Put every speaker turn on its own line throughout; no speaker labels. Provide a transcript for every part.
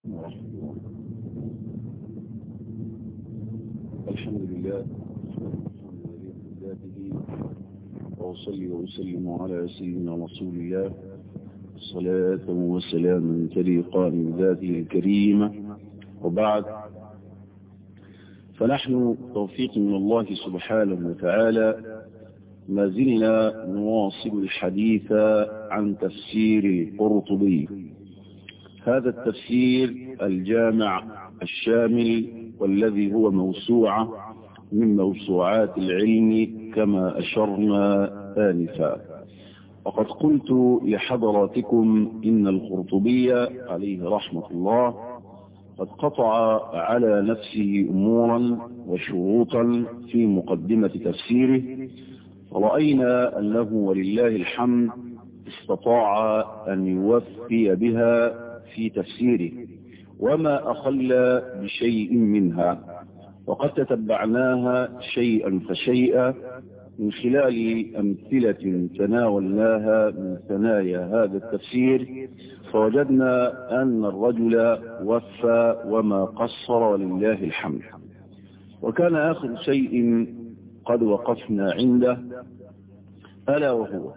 الحمد لله وأصلي وأسلم على سيدنا رسول الله صلاة وسلاما تليقان بذاته الكريمة وبعد فنحن توفيق من الله سبحانه وتعالى ما زلنا نواصل الحديث عن تفسير القرطبي هذا التفسير الجامع الشامل والذي هو موسوعة من موسوعات العلم كما أشرنا آنفا وقد قلت لحضراتكم إن القرطبي عليه رحمة الله قد قطع على نفسه أمورا وشروطا في مقدمة تفسيره ورأينا أنه ولله الحمد استطاع أن يوفي بها في تفسيره وما أخل بشيء منها وقد تتبعناها شيئا فشيئا من خلال أمثلة تناولناها من ثنايا هذا التفسير فوجدنا أن الرجل وفى وما قصر ولله الحمد وكان آخر شيء قد وقفنا عنده ألا وهو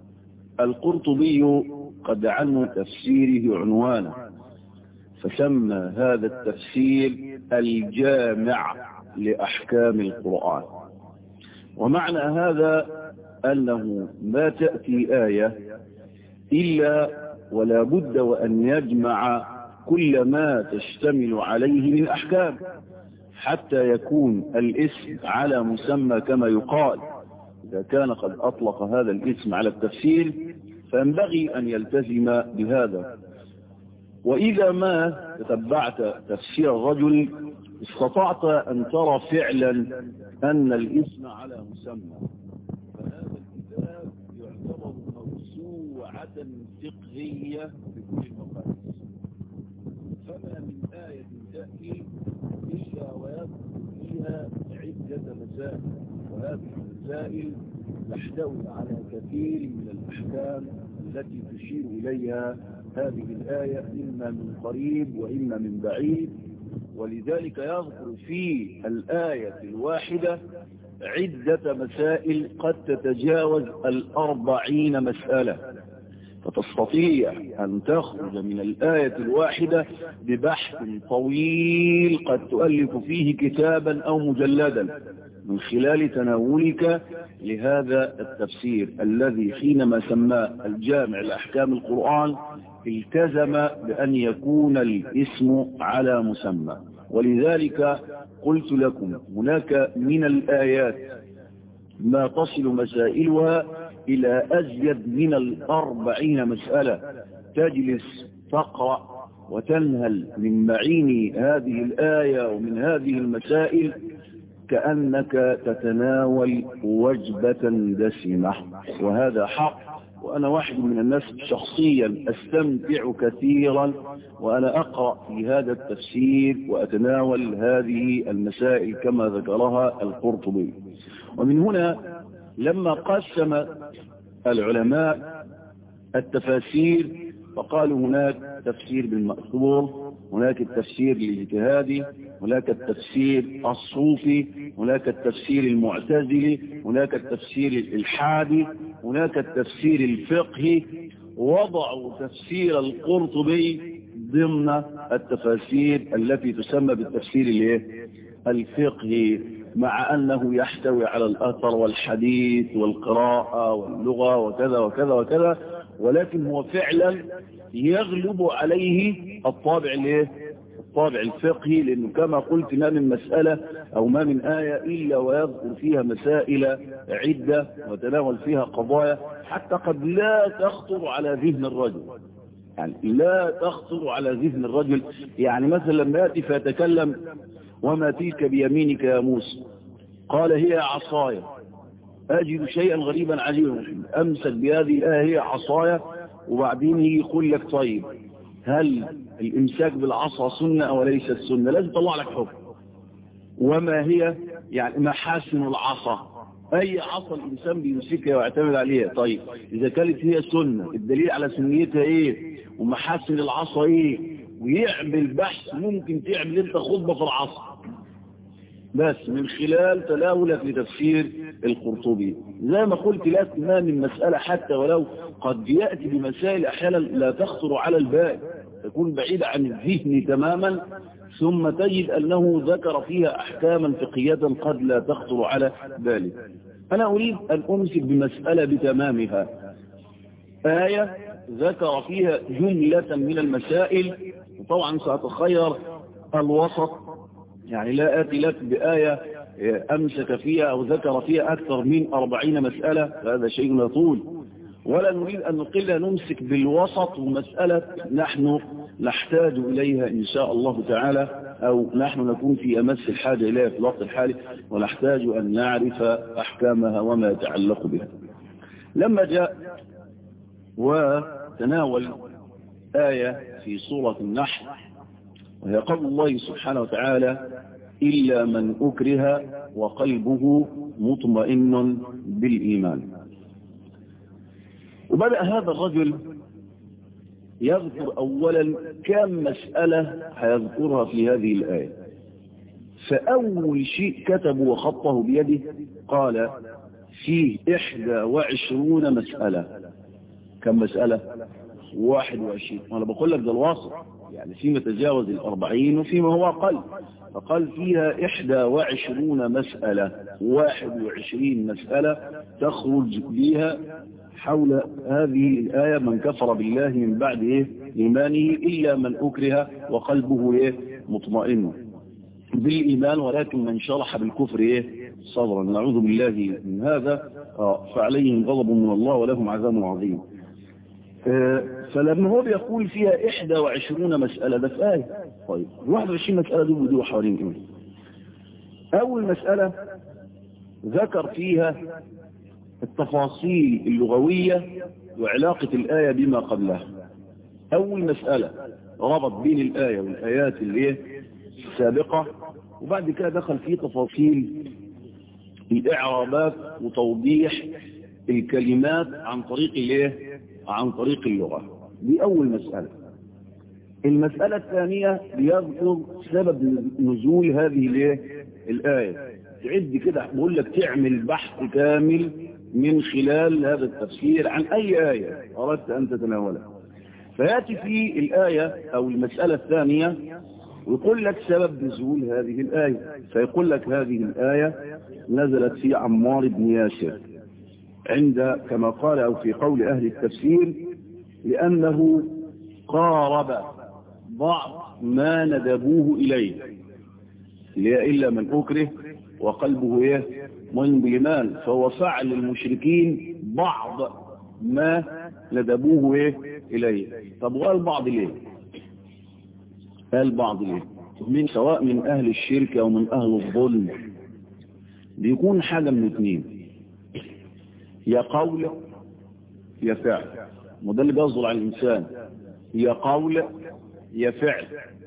القرطبي قد عنه تفسيره عنوانا فسمى هذا التفسير الجامع لأحكام القرآن ومعنى هذا أنه ما تأتي آية إلا ولا بد وأن يجمع كل ما تشتمل عليه من أحكام حتى يكون الاسم على مسمى كما يقال إذا كان قد أطلق هذا الاسم على التفسير فينبغي أن يلتزم بهذا وإذا ما تتبعت تفسير الرجل استطعت أن ترى فعلا أن الاسم على مسمى فهذا الكتاب يعتبر موسوعة فقهية بكل المقاييس فما من آية تأتي إلا ويذكر فيها عدة مسائل وهذه المسائل تحتوي على كثير من الأحكام التي تشير إليها هذه الآية إما من قريب وإما من بعيد ولذلك يذكر في الآية الواحدة عدة مسائل قد تتجاوز الأربعين مسألة فتستطيع أن تخرج من الآية الواحدة ببحث طويل قد تؤلف فيه كتابا أو مجلدا من خلال تناولك لهذا التفسير الذي حينما سماه الجامع لأحكام القرآن التزم بأن يكون الاسم على مسمى ولذلك قلت لكم هناك من الآيات ما تصل مسائلها إلى أزيد من الأربعين مسألة تجلس تقرأ وتنهل من معين هذه الآية ومن هذه المسائل كأنك تتناول وجبة دسمة وهذا حق وأنا واحد من الناس شخصيا أستمتع كثيرا وأنا أقرأ في هذا التفسير وأتناول هذه المسائل كما ذكرها القرطبي ومن هنا لما قسم العلماء التفاسير فقالوا هناك تفسير بالمأثور هناك التفسير الاجتهادي هناك التفسير الصوفي هناك التفسير المعتزلي هناك التفسير الإلحادي هناك التفسير الفقهي وضعوا تفسير القرطبي ضمن التفاسير التي تسمى بالتفسير الفقهي مع أنه يحتوي على الأثر والحديث والقراءة واللغة وكذا وكذا وكذا ولكن هو فعلا يغلب عليه الطابع الايه الطابع الفقهي لأنه كما قلت ما من مسألة أو ما من آية إلا ويذكر فيها مسائل عدة وتناول فيها قضايا حتى قد لا تخطر على ذهن الرجل يعني لا تخطر على ذهن الرجل يعني مثلا لما يأتي فيتكلم وما تلك بيمينك يا موسى قال هي عصايا أجد شيئا غريبا عجيبا أمسك بهذه الآية هي عصايا وبعدين يقول لك طيب هل الإمساك بالعصا سنة أو ليست سنة لازم تطلع لك حكم وما هي يعني محاسن العصا أي عصا الإنسان بيمسكها ويعتمد عليها طيب إذا كانت هي سنة الدليل على سنيتها إيه ومحاسن العصا إيه ويعمل بحث ممكن تعمل انت خطبة في العصر بس من خلال تناولك لتفسير القرطبي زي ما قلت لك ما من مسألة حتى ولو قد يأتي بمسائل أحيانا لا تخطر على البال تكون بعيدة عن الذهن تماما ثم تجد أنه ذكر فيها أحكاما فقهية قد لا تخطر على بالك أنا أريد أن أمسك بمسألة بتمامها آية ذكر فيها جملة من المسائل وطبعا سأتخير الوسط يعني لا آتي لك بآية أمسك فيها أو ذكر فيها أكثر من أربعين مسألة هذا شيء يطول ولا نريد أن نقل نمسك بالوسط ومسألة نحن نحتاج إليها إن شاء الله تعالى أو نحن نكون في أمس الحاجة إليها في الوقت الحالي ونحتاج أن نعرف أحكامها وما يتعلق بها لما جاء وتناول آية في سورة النحل وهي قول الله سبحانه وتعالى إلا من أكره وقلبه مطمئن بالإيمان وبدأ هذا الرجل يذكر أولا كم مسألة هيذكرها في هذه الآية فأول شيء كتبه وخطه بيده قال فيه إحدى وعشرون مسألة كم مسألة واحد وعشرين وأنا بقول لك ده الواصل يعني فيما تجاوز الأربعين وفيما هو أقل فقال فيها إحدى وعشرون مسألة واحد وعشرين مسألة تخرج بها حول هذه الآية من كفر بالله من بعد إيه إيمانه إلا من أكره وقلبه إيه مطمئن بالإيمان ولكن من شرح بالكفر إيه صدرا نعوذ بالله من هذا فعليهم غضب من الله ولهم عذاب عظيم فلما هو بيقول فيها 21 مسألة ده في آية طيب 21 مسألة دول بدوا حوالين إيه أول مسألة ذكر فيها التفاصيل اللغوية وعلاقة الآية بما قبلها أول مسألة ربط بين الآية والآيات اللي السابقة وبعد كده دخل في تفاصيل الإعرابات وتوضيح الكلمات عن طريق الايه عن طريق اللغة دي أول مسألة المسألة الثانية بيذكر سبب نزول هذه الايه الآية تعد كده بقول لك تعمل بحث كامل من خلال هذا التفسير عن أي آية أردت أن تتناولها فيأتي في الآية أو المسألة الثانية ويقول لك سبب نزول هذه الآية فيقول لك هذه الآية نزلت في عمار بن ياسر عند كما قال أو في قول أهل التفسير لأنه قارب بعض ما ندبوه إليه إلا من أكره وقلبه إيه من بالإيمان فهو فعل للمشركين بعض ما ندبوه إيه إليه طب وقال بعض ليه قال بعض ليه من سواء من أهل الشرك أو من أهل الظلم بيكون حاجة من اثنين يا قول يا فعل وده اللي بيصدر على الإنسان يا قول يا فعل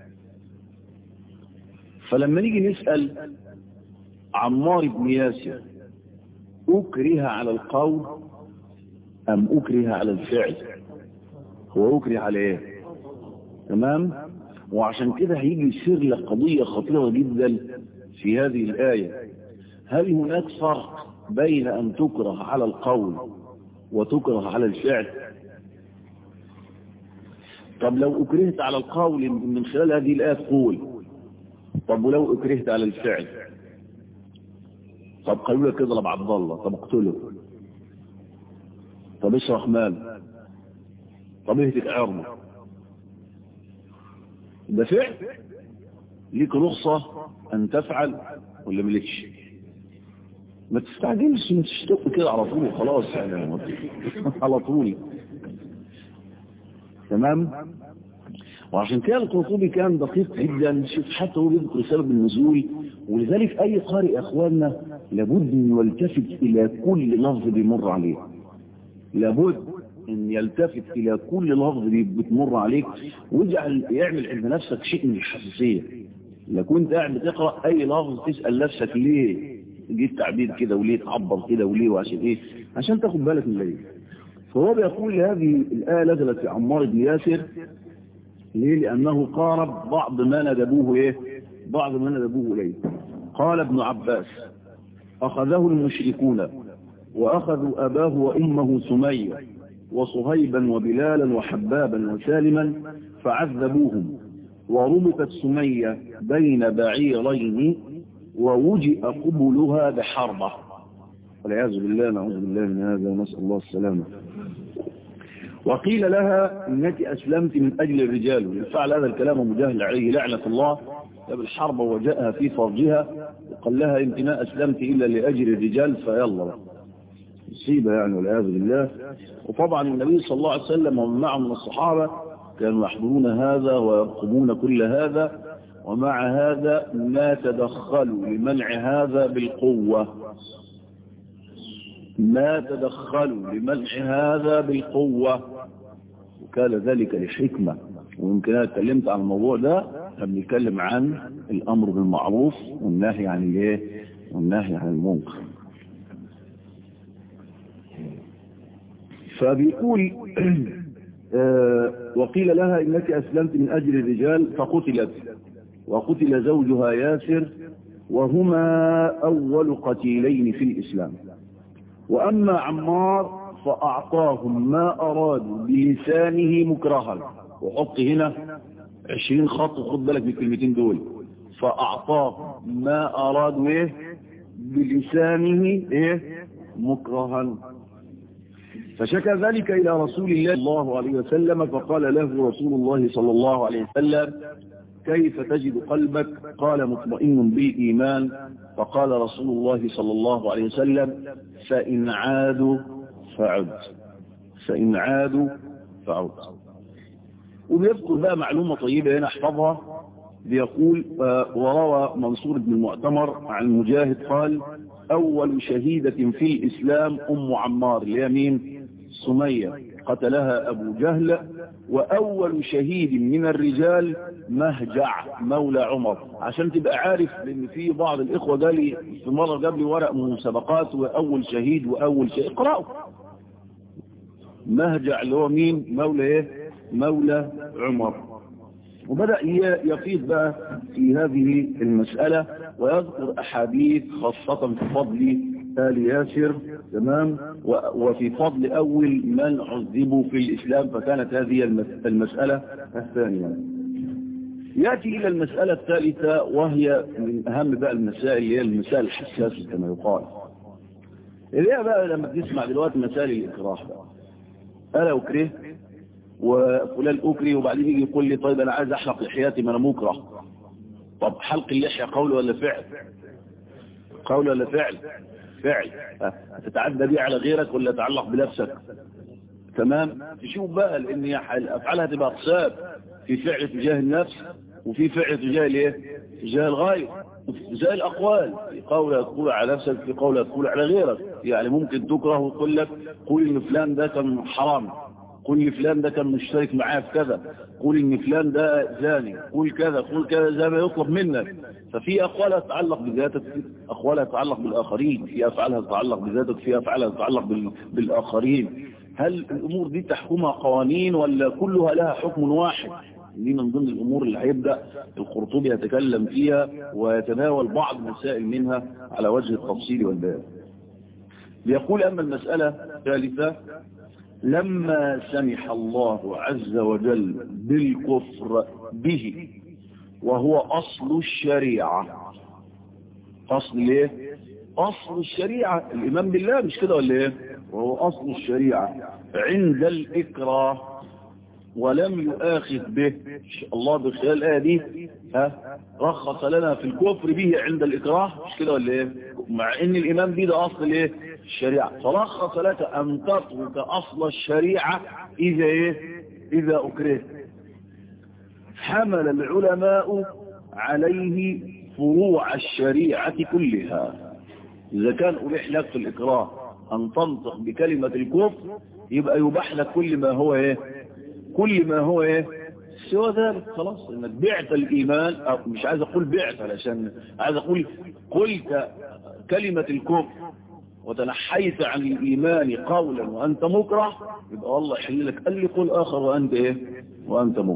فلما نيجي نسأل عمار بن ياسر أكره على القول أم أكره على الفعل هو أكره على إيه تمام وعشان كده هيجي يصير لك قضية خطيرة جدا في هذه الآية هل هناك فرق بين أن تكره على القول وتكره على الفعل طب لو أكرهت على القول من خلال هذه الآية تقول طب ولو أكرهت على الفعل طب قالوا لك اضرب عبد الله طب اقتله طب اشرح مال طب اهتك عرضه ده فعل ليك رخصة ان تفعل ولا ملكش ما تستعجلش انت تشتق كده على طول خلاص يعني على طول تمام وعشان كده القرطبي كان دقيق جدا شوف حتى هو بيذكر سبب النزول ولذلك اي قارئ يا اخواننا لابد ان يلتفت الى كل لفظ بيمر عليه لابد ان يلتفت الى كل لفظ بتمر عليك ويجعل يعمل عند نفسك شيء من الحساسيه لو كنت قاعد بتقرا اي لفظ تسال نفسك ليه جه التعبير كده وليه تعبر كده وليه وعشان ايه عشان تاخد بالك من الليل فهو بيقول هذه الايه نزلت في عمار بن ياسر ليه لأنه قارب بعض ما ندبوه إيه بعض ما ندبوه إليه قال ابن عباس أخذه المشركون وأخذوا أباه وأمه سمية وصهيبا وبلالا وحبابا وسالما فعذبوهم وربطت سمية بين بعيرين ووجئ قبلها بحربة والعياذ بالله نعوذ بالله من هذا ونسأل الله السلامة وقيل لها إنك أسلمت من أجل الرجال فعل هذا الكلام مجاهل عليه لعنة الله بالحرب وجاءها في فرجها وقال لها انت ما أسلمت إلا لأجل الرجال فيلا مصيبة يعني والعياذ بالله وطبعا النبي صلى الله عليه وسلم ومن معه من الصحابة كانوا يحضرون هذا ويرقبون كل هذا ومع هذا ما تدخلوا لمنع هذا بالقوة ما تدخلوا لمنع هذا بالقوة وكان ذلك لحكمة ويمكن أنا اتكلمت عن الموضوع ده بنتكلم عن الأمر بالمعروف والنهي عن الايه والنهي عن المنكر فبيقول آه وقيل لها إنك أسلمت من أجل الرجال فقتلت وقتل زوجها ياسر وهما أول قتيلين في الإسلام وأما عمار فأعطاهم ما أرادوا بلسانه مكرها وحط هنا عشرين خط وخد بالك بالكلمتين دول فأعطاهم ما أرادوا إيه بلسانه إيه مكرها فشكى ذلك إلى رسول الله صلى الله عليه وسلم فقال له رسول الله صلى الله عليه وسلم كيف تجد قلبك قال مطمئن بالإيمان فقال رسول الله صلى الله عليه وسلم فإن عادوا فعد فإن عادوا فعد وبيذكر بقى معلومة طيبة هنا احفظها بيقول وروى منصور بن المعتمر عن مجاهد قال أول شهيدة في الإسلام أم عمار اليمين سمية قتلها أبو جهل وأول شهيد من الرجال مهجع مولى عمر عشان تبقى عارف لأن في بعض الإخوة قال في مرة جاب لي ورق مسابقات وأول شهيد وأول شهيد اقرأوا مهجع اللي هو مين مولى إيه مولى عمر وبدأ يفيد بقى في هذه المسألة ويذكر أحاديث خاصة في فضل آل ياسر تمام وفي فضل أول من عذبوا في الإسلام فكانت هذه المسألة الثانية يأتي إلى المسألة الثالثة وهي من أهم بقى المسائل اللي هي المسائل الحساسة كما يقال اللي هي بقى لما تسمع دلوقتي مسائل الإكراه بقى أنا أكره وفلان أكري وبعدين يجي يقول لي طيب أنا عايز أحلق لحياتي ما أنا مكره طب حلق اللحية قول ولا فعل قول ولا فعل فعل تتعدى بيه على غيرك ولا يتعلق بنفسك تمام تشوف بقى لان افعالها تبقى اقسام في فعل تجاه النفس وفي فعل تجاه الايه تجاه الغير زي الاقوال في قول تقول على نفسك في قول تقول على غيرك يعني ممكن تكره وتقول لك قول ان فلان ده كان حرام قول لي فلان ده كان مشترك معاه في كذا قول ان فلان ده زاني قول كذا قول كذا زي ما يطلب منك ففي اقوال تتعلق بذاتك في اقوال تتعلق بالاخرين في افعالها تتعلق بذاتك في افعالها تتعلق بالاخرين هل الامور دي تحكمها قوانين ولا كلها لها حكم واحد دي من ضمن الامور اللي هيبدا القرطبي يتكلم فيها ويتناول بعض مسائل منها على وجه التفصيل والبيان يقول اما المساله الثالثه لما سمح الله عز وجل بالكفر به وهو أصل الشريعة أصل ايه أصل الشريعة الإيمان بالله مش كده ولا ايه وهو أصل الشريعة عند الإكراه ولم يؤاخذ به الله بخلال الآية دي ها رخص لنا في الكفر به عند الإكراه مش كده ولا ايه مع ان الإيمان به ده أصل ايه الشريعة فرخص لك أن تترك أصل الشريعة إذا إيه إذا أكرهت حمل العلماء عليه فروع الشريعة كلها إذا كان أبيح لك في الإكراه أن تنطق بكلمة الكفر يبقى يباح لك كل ما هو إيه كل ما هو إيه سوى ذلك خلاص انك بعت الايمان أو مش عايز اقول بعت علشان عايز اقول قلت كلمة الكفر وتنحيت عن الإيمان قولا وأنت مكره يبقى الله يحل لك قال لي قل آخر وأنت إيه وأنت مكره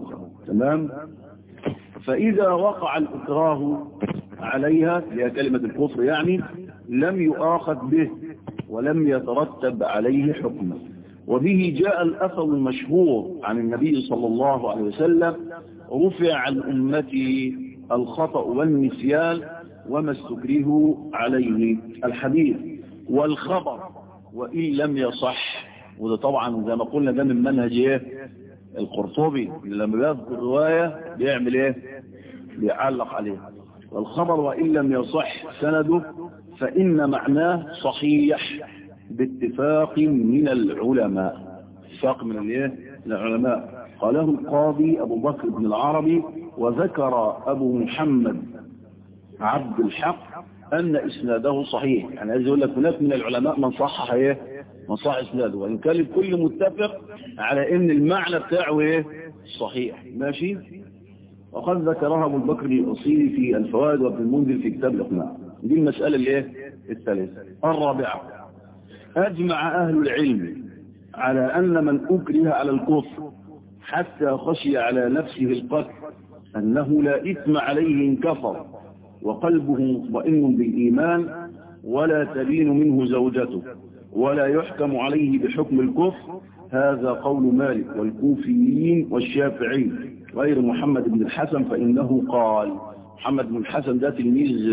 تمام فإذا وقع الإكراه عليها هي كلمة الكفر يعني لم يؤاخذ به ولم يترتب عليه حكم وبه جاء الأثر المشهور عن النبي صلى الله عليه وسلم رفع عن أمتي الخطأ والنسيان وما استكرهوا عليه الحديث والخبر وإن لم يصح وده طبعا زي ما قلنا ده من منهج ايه القرطبي لما بيذكر رواية بيعمل ايه بيعلق عليها والخبر وإن لم يصح سنده فإن معناه صحيح باتفاق من العلماء اتفاق من الايه العلماء قاله القاضي أبو بكر بن العربي وذكر أبو محمد عبد الحق أن إسناده صحيح يعني عايز يقول لك هناك من العلماء من صحح ايه من صح إسناده وإن كان الكل متفق على أن المعنى بتاعه ايه صحيح ماشي وقد ذكرها أبو بكر الأصيلي في الفوائد وابن المنذر في كتاب الإقناع دي المسألة اللي ايه الثالثة الرابعة أجمع أهل العلم على أن من أكره على الكفر حتى خشي على نفسه القتل أنه لا إثم عليه إن كفر وقلبه مطمئن بالإيمان ولا تبين منه زوجته ولا يحكم عليه بحكم الكفر هذا قول مالك والكوفيين والشافعي غير محمد بن الحسن فإنه قال محمد بن الحسن ده تلميذ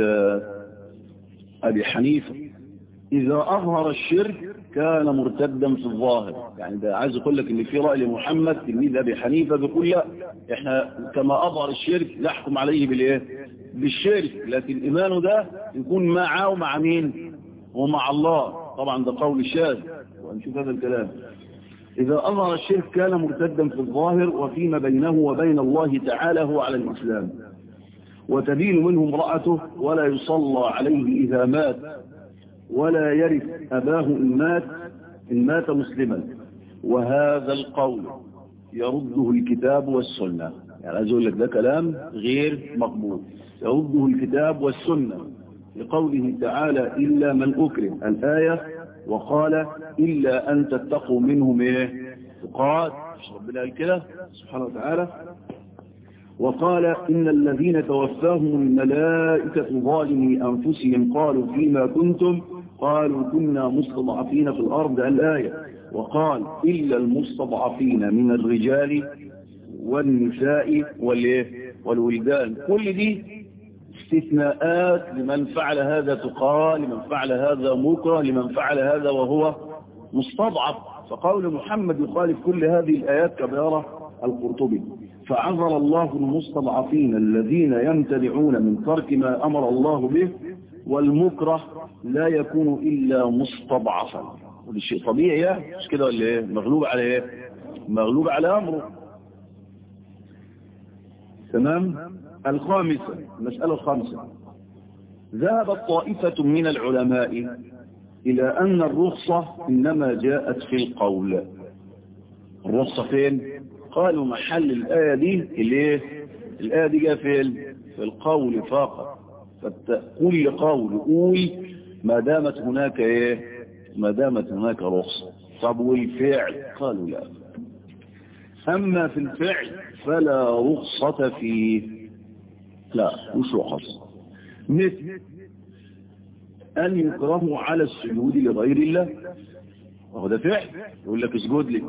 أبي حنيفة إذا أظهر الشرك كان مرتدا في الظاهر يعني ده عايز أقول لك إن في رأي لمحمد تلميذ أبي حنيفة بيقول لا إحنا كما أظهر الشرك نحكم عليه بالإيه بالشرك لكن إيمانه ده يكون معه ومع مين ومع الله طبعا ده قول الشاذ وهنشوف هذا الكلام إذا أظهر الشرك كان مرتدا في الظاهر وفيما بينه وبين الله تعالى هو على الإسلام وتبين منه امرأته ولا يصلى عليه إذا مات ولا يرث أباه إن مات إن مات مسلما وهذا القول يرده الكتاب والسنة يعني عايز أقول لك ده كلام غير مقبول يرده الكتاب والسنة لقوله تعالى إلا من أكرم الآية وقال إلا أن تتقوا منهم إيه تقات مش ربنا قال كده سبحانه وتعالى وقال إن الذين توفاهم الملائكة ظالمي أنفسهم قالوا فيما كنتم قالوا كنا مستضعفين في الأرض الآية وقال إلا المستضعفين من الرجال والنساء والولدان كل دي استثناءات لمن فعل هذا تقال لمن فعل هذا مكره لمن فعل هذا وهو مستضعف فقول محمد يخالف كل هذه الآيات كما يرى القرطبي فعذر الله المستضعفين الذين يمتنعون من ترك ما أمر الله به والمكره لا يكون إلا مستضعفا ودي شيء طبيعي مش كده ولا ايه مغلوب على ايه مغلوب على أمره تمام الخامسة المسألة الخامسة ذهبت طائفة من العلماء إلى أن الرخصة إنما جاءت في القول الرخصة فين قالوا محل الآية دي الايه الآية دي جاء فين في القول فقط كل قول قول ما دامت هناك ايه ما دامت هناك رخصة طب والفعل قالوا لا أما في الفعل فلا رخصة فيه لا مش رخص مثل أن يكرهوا على السجود لغير الله وهو ده فعل يقول لك اسجد لي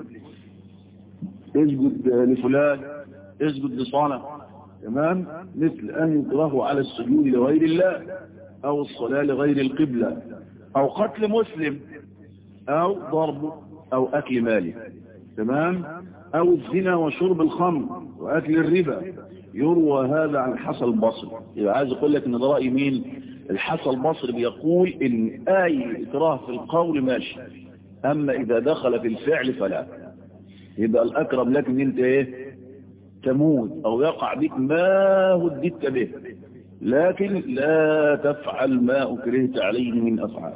اسجد لفلان اسجد لصانع تمام مثل أن يكرهوا على السجود لغير الله أو الصلاة لغير القبلة أو قتل مسلم أو ضرب أو أكل ماله تمام أو الزنا وشرب الخمر وأكل الربا يروى هذا عن الحسن البصري يبقى عايز أقول لك إن ده رأي مين الحسن البصري بيقول إن أي إكراه في القول ماشي أما إذا دخل في الفعل فلا يبقى الأكرم لك إن أنت إيه تموت أو يقع بك ما هددت به لكن لا تفعل ما أكرهت عليه من أفعال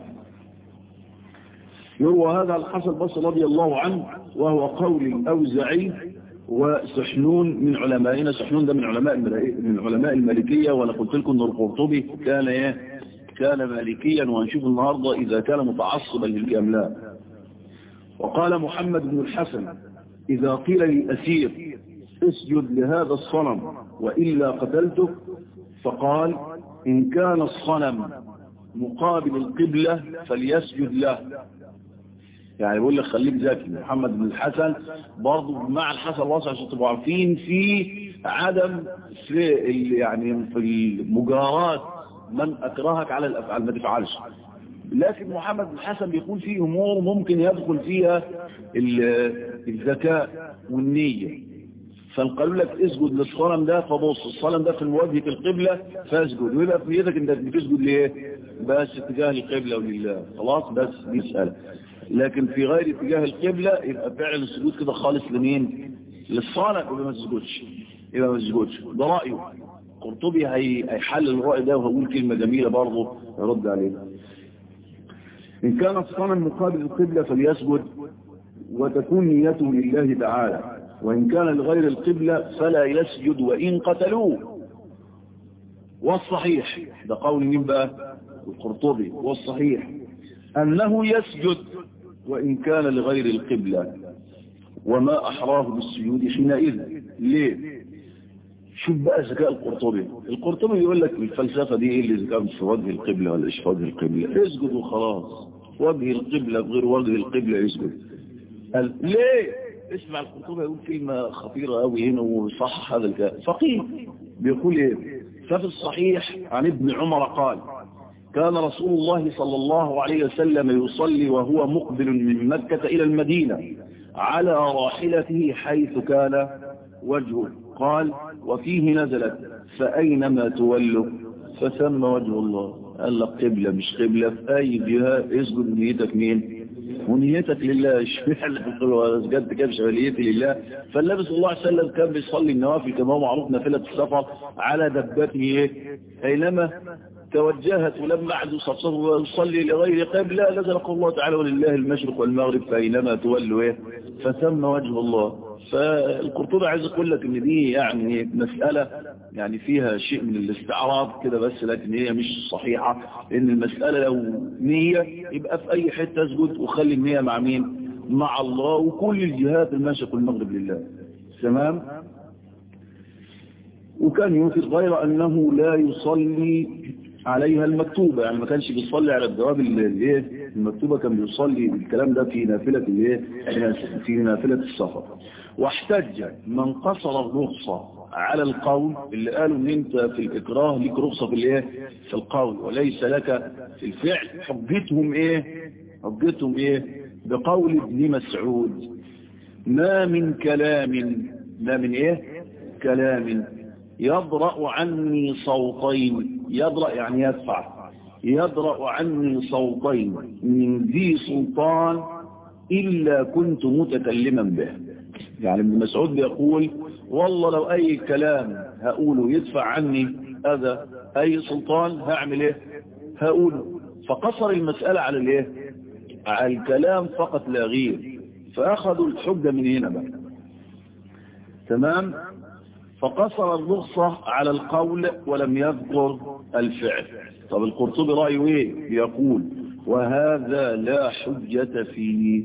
يروى هذا الحسن البصري رضي الله عنه وهو قول الأوزعي وسحنون من علمائنا سحنون ده من علماء من علماء المالكية وانا قلت لكم ان القرطبي كان ايه كان مالكيا وهنشوف النهارده اذا كان متعصبا للكلام لا وقال محمد بن الحسن اذا قيل للاسير اسجد لهذا الصنم وإلا قتلتك فقال إن كان الصنم مقابل القبلة فليسجد له يعني بيقول لك خليك ذكي محمد بن الحسن برضه مع الحسن الواسع عشان تبقوا عارفين في عدم في يعني في المجارات من اكرهك على الافعال ما تفعلش لكن محمد بن الحسن بيقول فيه امور ممكن يدخل فيها الذكاء والنيه فقالوا لك اسجد للصنم ده فبص الصنم ده في مواجهه القبله فاسجد ويبقى في يدك انت بتسجد ليه بس اتجاه القبله ولله خلاص بس دي مساله لكن في غير اتجاه القبلة يبقى فعل السجود كده خالص لمين للصالح يبقى ما تسجدش يبقى ما تسجدش ده رأيه قرطبي هيحلل الرأي ده وهقول كلمة جميلة برضه يرد عليه إن كان الصنم مقابل القبلة فليسجد وتكون نيته لله تعالى وإن كان لغير القبلة فلا يسجد وإن قتلوه والصحيح ده قول مين بقى القرطبي والصحيح أنه يسجد وإن كان لغير القبلة وما أحراه بالسجود حينئذ ليه شوف بقى ذكاء القرطبي القرطبي يقول لك الفلسفة دي ايه اللي إذا كان في وجه القبلة ولا مش في وجه القبلة اسجد وخلاص وجه القبلة بغير وجه القبلة يسجد قال ليه اسمع القرطبي يقول كلمة خطيرة قوي هنا وصح هذا الكلام فقيه بيقول ايه ففي الصحيح عن ابن عمر قال كان رسول الله صلى الله عليه وسلم يصلي وهو مقبل من مكة إلى المدينة على راحلته حيث كان وجهه قال وفيه نزلت فأينما تولوا فثم وجه الله قال لك قبلة مش قبلة في أي جهة اسجد نيتك مين ونيتك لله اشمعنى سجدت كده شغليتي لله فالنبي صلى الله عليه وسلم كان بيصلي النوافل كما هو معروف نافلة السفر على دبته اينما توجهت ولما عدوا صفصفه ويصلي لغير قبلة نزل قول الله تعالى ولله المشرق والمغرب فأينما تولوا ايه فثم وجه الله فالقرطبة عايز اقول لك ان دي يعني مسألة يعني فيها شيء من الاستعراض كده بس لكن هي مش صحيحة ان المسألة لو نية يبقى في اي حتة اسجد وخلي النية مع مين مع الله وكل الجهات المشرق والمغرب لله تمام وكان يوثق غير انه لا يصلي عليها المكتوبة يعني ما كانش بيصلي على الدواب الايه المكتوبة كان بيصلي الكلام ده في نافلة الايه في نافلة السفر واحتج من قصر الرخصة على القول اللي قالوا ان انت في الاكراه ليك رخصة في الايه في القول وليس لك في الفعل حجتهم ايه حجتهم ايه بقول ابن مسعود ما من كلام ما من ايه كلام يضرأ عني صوتين يضرأ يعني يدفع يضرأ عني صوتين من ذي سلطان إلا كنت متكلما به يعني ابن مسعود بيقول والله لو أي كلام هقوله يدفع عني هذا أي سلطان هعمل إيه هقوله فقصر المسألة على الإيه على الكلام فقط لا غير فأخذوا الحجة من هنا بقى تمام فقصر الرخصة على القول ولم يذكر الفعل طب القرطبي رأيه ايه يقول وهذا لا حجة فيه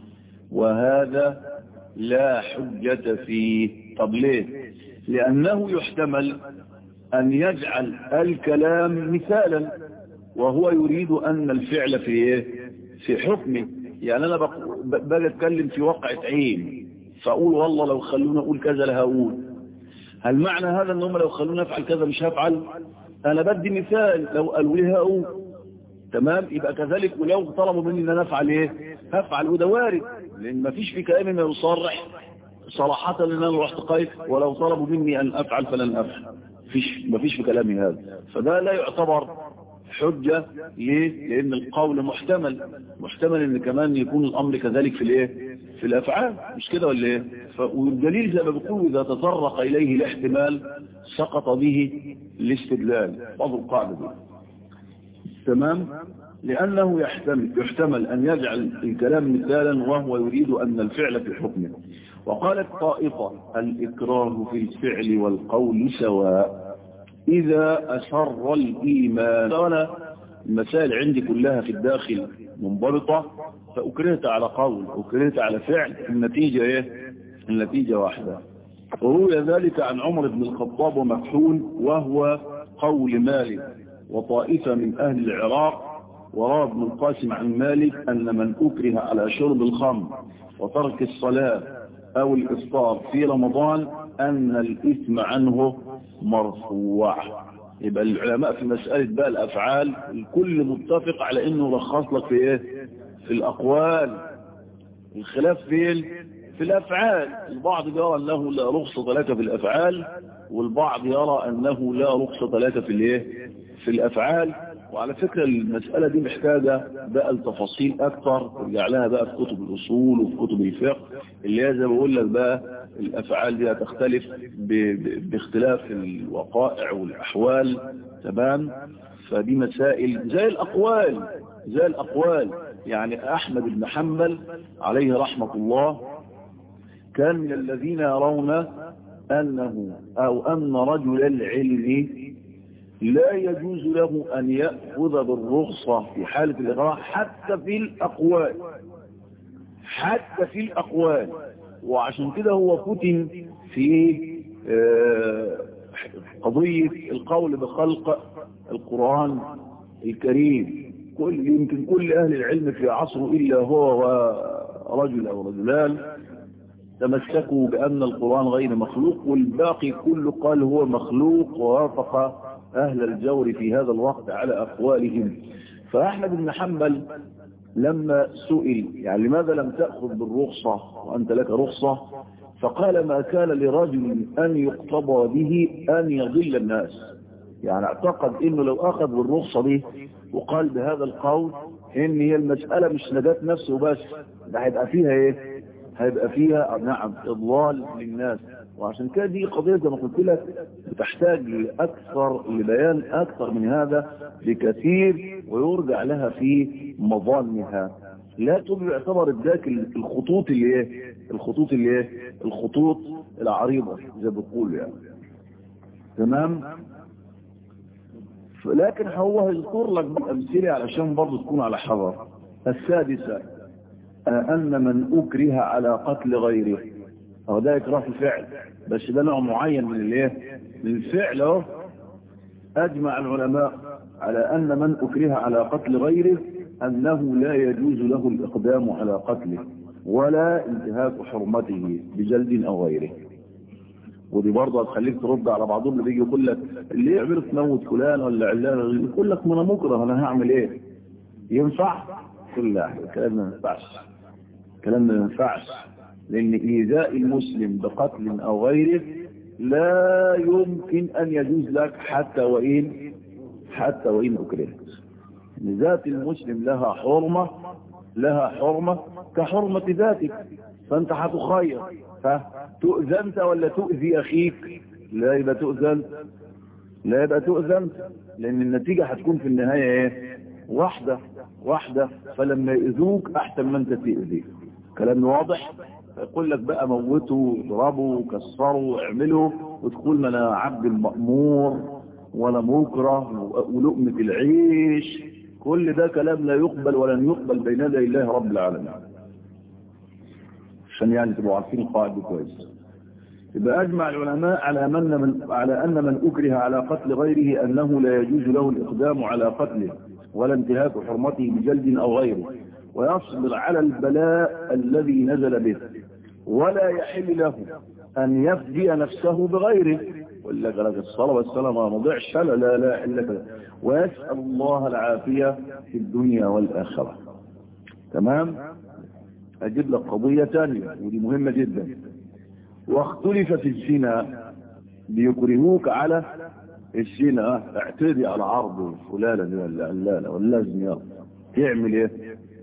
وهذا لا حجة فيه طب ليه لأنه يحتمل أن يجعل الكلام مثالا وهو يريد أن الفعل في ايه في حكمه يعني أنا باجي أتكلم في واقعة عين فأقول والله لو خلونا أقول كذا لهقول هل معنى هذا ان هم لو خلونا افعل كذا مش هفعل انا بدي مثال لو قالوا لي هقول تمام يبقى كذلك ولو طلبوا مني ان انا افعل ايه هفعل وده وارد لان ما فيش في كلامي ما يصرح صراحة ان انا رحت قايل ولو طلبوا مني ان افعل فلن افعل فيش ما فيش في كلامي هذا فده لا يعتبر حجة ليه لان القول محتمل محتمل ان كمان يكون الامر كذلك في الايه في الافعال مش كده ولا ايه والدليل زي ما بيقولوا اذا تطرق اليه الاحتمال سقط به الاستدلال بعض القاعدة دي تمام لانه يحتمل يحتمل ان يجعل الكلام مثالا وهو يريد ان الفعل في حكمه وقالت طائفة الاكراه في الفعل والقول سواء إذا أسر الإيمان أنا المسائل عندي كلها في الداخل منضبطة فأكرهت على قول أكرهت على فعل النتيجة إيه النتيجة واحدة روي ذلك عن عمر بن الخطاب ومكحول وهو قول مالك وطائفة من أهل العراق وروى ابن القاسم عن مالك أن من أكره على شرب الخمر وترك الصلاة أو الإفطار في رمضان أن الإثم عنه مرفوع يبقى العلماء في مسألة بقى الأفعال الكل متفق على أنه رخص لك في إيه في الأقوال الخلاف فين في الأفعال البعض يرى أنه لا رخصة لك في الأفعال والبعض يرى أنه لا رخصة لك في الإيه في الأفعال وعلى فكرة المسألة دي محتاجة بقى التفاصيل أكتر ترجع لها بقى في كتب الأصول وفي كتب الفقه اللي هي زي ما بقول لك بقى الأفعال دي هتختلف باختلاف الوقائع والأحوال تمام فدي مسائل زي الأقوال زي الأقوال يعني أحمد بن حنبل عليه رحمة الله كان من الذين يرون أنه أو أن رجل العلم لا يجوز له أن يأخذ بالرخصة في حالة الإغراء حتى في الأقوال حتى في الأقوال وعشان كده هو فتن في قضية القول بخلق القرآن الكريم كل يمكن كل أهل العلم في عصره إلا هو ورجل أو رجلان تمسكوا بأن القرآن غير مخلوق والباقي كله قال هو مخلوق ووافق أهل الجور في هذا الوقت على أقوالهم فأحمد بن حنبل لما سئل يعني لماذا لم تأخذ بالرخصة وأنت لك رخصة فقال ما كان لرجل أن يقتضى به أن يضل الناس يعني اعتقد انه لو اخذ بالرخصة دي وقال بهذا القول ان هي المسألة مش نجاة نفسه بس ده هيبقى فيها ايه هيبقى فيها نعم اضلال للناس وعشان كده دي قضية زي ما قلت لك بتحتاج لأكثر لبيان أكثر من هذا بكثير ويرجع لها في مظانها لا تبقى يعتبر اداك الخطوط اللي ايه الخطوط اللي ايه الخطوط العريضة زي بيقولوا يعني تمام لكن هو هيذكر لك بالأمثلة علشان برضه تكون على حذر السادسة أن من أكره على قتل غيره هو ده إكراه في الفعل بس ده نوع معين من الايه من الفعل اهو أجمع العلماء على أن من أكره على قتل غيره أنه لا يجوز له الإقدام على قتله ولا انتهاك حرمته بجلد أو غيره ودي برضه هتخليك ترد على بعضهم اللي بيجي يقول لك اللي يعمل تموت فلان ولا علان يقول لك ما انا مكره انا هعمل ايه ينفع كل لا الكلام ما ينفعش الكلام ما ينفعش لان ايذاء المسلم بقتل او غيره لا يمكن ان يجوز لك حتى وان حتى وان اكرهت ذات المسلم لها حرمه لها حرمه كحرمه ذاتك فانت هتخير فتؤذنت ولا تؤذي اخيك لا يبقى تؤذن لا يبقى تؤذن لان النتيجة هتكون في النهاية ايه واحدة واحدة فلما يؤذوك احسن ما انت تؤذي كلام واضح يقول لك بقى موته اضربه كسره اعمله وتقول ما انا عبد المأمور ولا مكره ولقمة العيش كل ده كلام لا يقبل ولن يقبل بين يدي الله رب العالمين عشان يعني تبقوا عارفين القاعدة كويس يبقى أجمع العلماء على من من على أن من أكره على قتل غيره أنه لا يجوز له الإقدام على قتله ولا انتهاك حرمته بجلد أو غيره ويصبر على البلاء الذي نزل به ولا يحل له أن يفدي نفسه بغيره ولا لك الصلاة والسلام ما مضيعش لا لا لا إلا كذا ويسأل الله العافية في الدنيا والآخرة تمام أجيب لك قضية ثانية ودي مهمة جدا واختلف في الزنا بيكرهوك على الزنا اعتدي على عرض فلانة دي ولا علانة ولا لازم تعمل ايه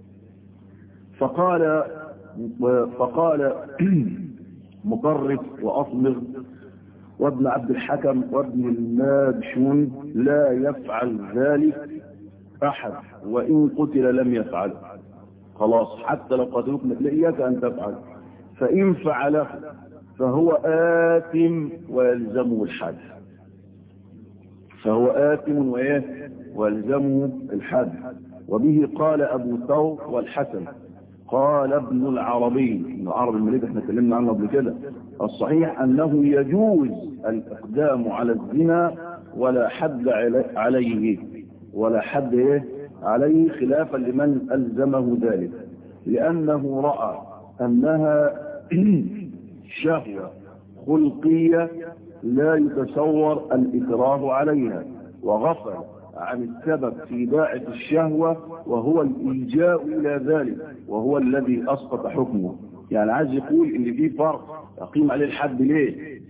فقال فقال مقرف وأصمغ وابن عبد الحكم وابن المابشون لا يفعل ذلك أحد وإن قتل لم يفعل خلاص حتى لو قتلوك إياك أن تفعل فإن فعله فهو آثم ويلزمه الحد فهو آثم وإيه ويلزمه الحد وبه قال أبو ثور والحسن قال ابن العربي ابن العربي المليك احنا اتكلمنا عنه قبل كده الصحيح أنه يجوز الإقدام على الزنا ولا حد عليه ولا حد إيه عليه خلافا لمن ألزمه ذلك لأنه رأى أنها شهوة خلقية لا يتصور الإكراه عليها وغفل عن السبب في باعث الشهوة وهو الإلجاء إلى ذلك وهو الذي أسقط حكمه يعني عايز يقول إن في فرق أقيم عليه الحد ليه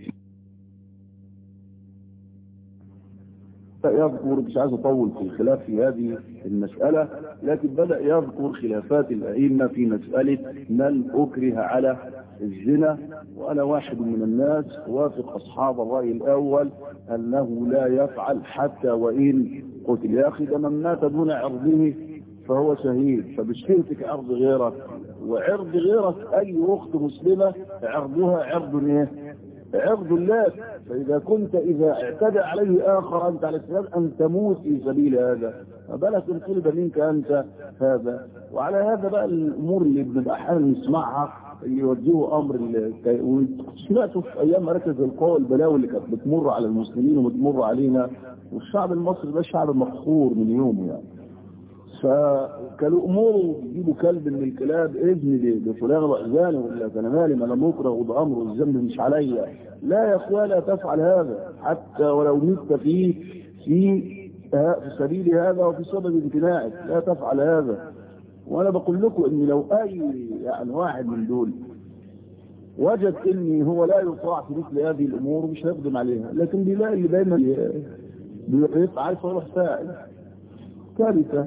يذكر مش عايز أطول في الخلاف في هذه المسألة لكن بدأ يذكر خلافات الأئمة في مسألة من أكره على الزنا وأنا واحد من الناس وافق أصحاب الرأي الأول أنه لا يفعل حتى وإن قتل يا أخي ده من مات دون عرضه فهو شهيد فبشترتك عرض غيرك وعرض غيرك أي أخت مسلمة عرضها عرض إيه؟ عرض الله فإذا كنت إذا اعتدى عليه آخر أنت على السلام أن تموت في سبيل هذا فبلك القلب منك أنت هذا وعلى هذا بقى الأمور اللي بنبقى أحيانا نسمعها اللي يوجهوا أمر سمعته في أيام مراكز القوى البلاوي اللي كانت بتمر على المسلمين وبتمر علينا والشعب المصري ده شعب مقهور من يوم يعني فكانوا اموره يجيبوا كلب من الكلاب ابن لفلان وأذاني ولا كان مالي ما انا مكره وده امر والذنب مش عليا لا يا اخويا لا تفعل هذا حتى ولو مت فيه في في سبيل هذا وفي سبب امتناعك لا تفعل هذا وانا بقول لكم ان لو اي يعني واحد من دول وجد اني هو لا يطاع في مثل هذه الامور مش هيقدم عليها لكن بيلاقي اللي دايما بيفعل فيروح فاعل ثالثة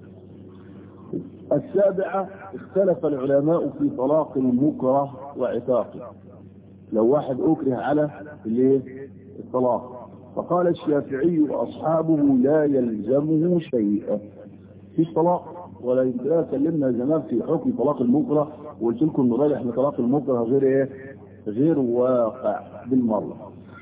السابعة اختلف العلماء في طلاق المكره وعتاقه لو واحد أكره على الايه الطلاق فقال الشافعي وأصحابه لا يلزمه شيئا فيش طلاق ولا يمكن كلمنا زمان في حكم طلاق المكره وقلت لكم ان راجح ان طلاق المكره غير ايه غير واقع بالمره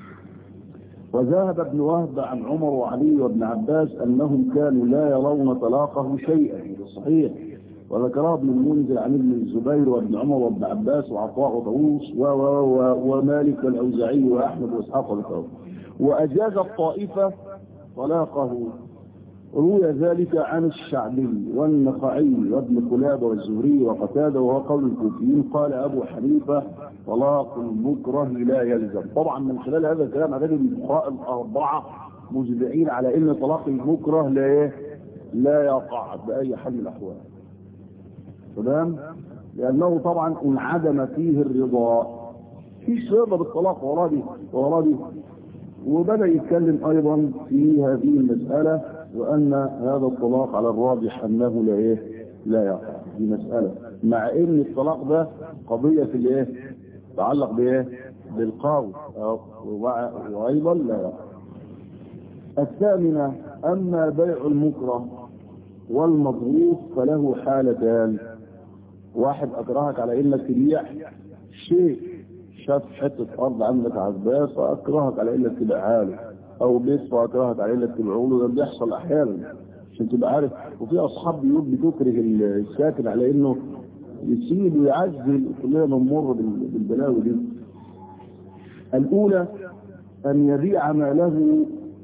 وذهب ابن وهب عن عمر وعلي وابن عباس انهم كانوا لا يرون طلاقه شيئا صحيح وذكرها ابن المنذر عن ابن الزبير وابن عمر وابن عباس وعطاء وطاووس ومالك والاوزاعي واحمد واسحاق وذكره واجاز الطائفه طلاقه روي ذلك عن الشعبي والنخعي وابن قلابة والزهري وقتادة وهو قول الكوفيين قال أبو حنيفة طلاق المكره لا يلزم طبعا من خلال هذا الكلام أعتقد الفقهاء الأربعة مجمعين على أن طلاق المكره لا لا يقع بأي حال من الأحوال تمام لأنه طبعا انعدم فيه الرضا فيش رضا بالطلاق ورادي ورادي وبدأ يتكلم أيضا في هذه المسألة وأن هذا الطلاق على الراجح أنه لا إيه لا يقع دي مسألة مع إن الطلاق ده قضية في الإيه تعلق بإيه بالقول وأيضا لا يقع الثامنة أما بيع المكره والمضروف فله حالتان واحد أكرهك على إنك تبيع شيء شاف حتة أرض عندك عزباء فأكرهك على إنك تبيعها له او بيت فاكرهت عليه اللي تبيعوا له ده بيحصل احيانا عشان تبقى عارف وفي اصحاب بيوت بتكره الساكن على انه يسيب ويعزل كلنا بنمر بالبلاوي دي الاولى ان يبيع ما له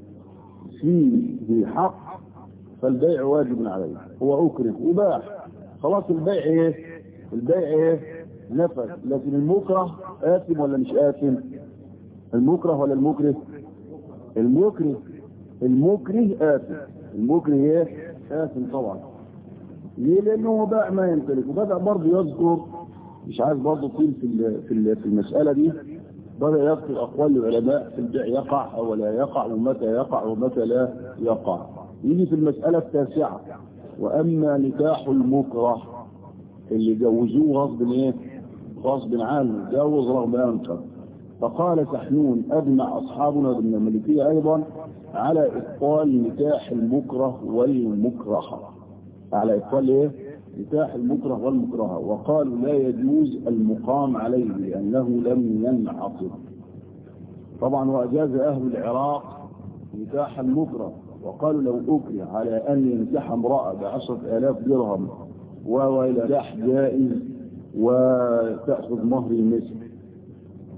فيه حق فالبيع واجب عليه هو اكره وباع خلاص البيع ايه البيع ايه نفذ لكن المكره آثم ولا مش آثم المكره ولا المكره المكره المكره آثم المكره ايه آثم طبعا ليه لانه هو باع ما يمتلك وبدأ برضه يذكر مش عايز برضه طيل في في في المسألة دي بدأ يذكر أقوال العلماء في البيع يقع أو لا يقع ومتى يقع ومتى لا يقع يجي في المسألة التاسعة وأما نكاح المكره اللي جوزوه غصب ايه غصب عنه جوز رغم أنكر فقال سحنون أجمع أصحابنا من الملكية أيضا على إبطال نكاح المكره والمكرهة على إبطال إيه؟ نكاح المكره والمكرهة وقالوا لا يجوز المقام عليه لأنه لم ينعقد طبعا وأجاز أهل العراق نكاح المكره وقالوا لو أكره على أن ينكح امرأة بعشرة آلاف درهم وإلى نكاح جائز وتأخذ مهر المثل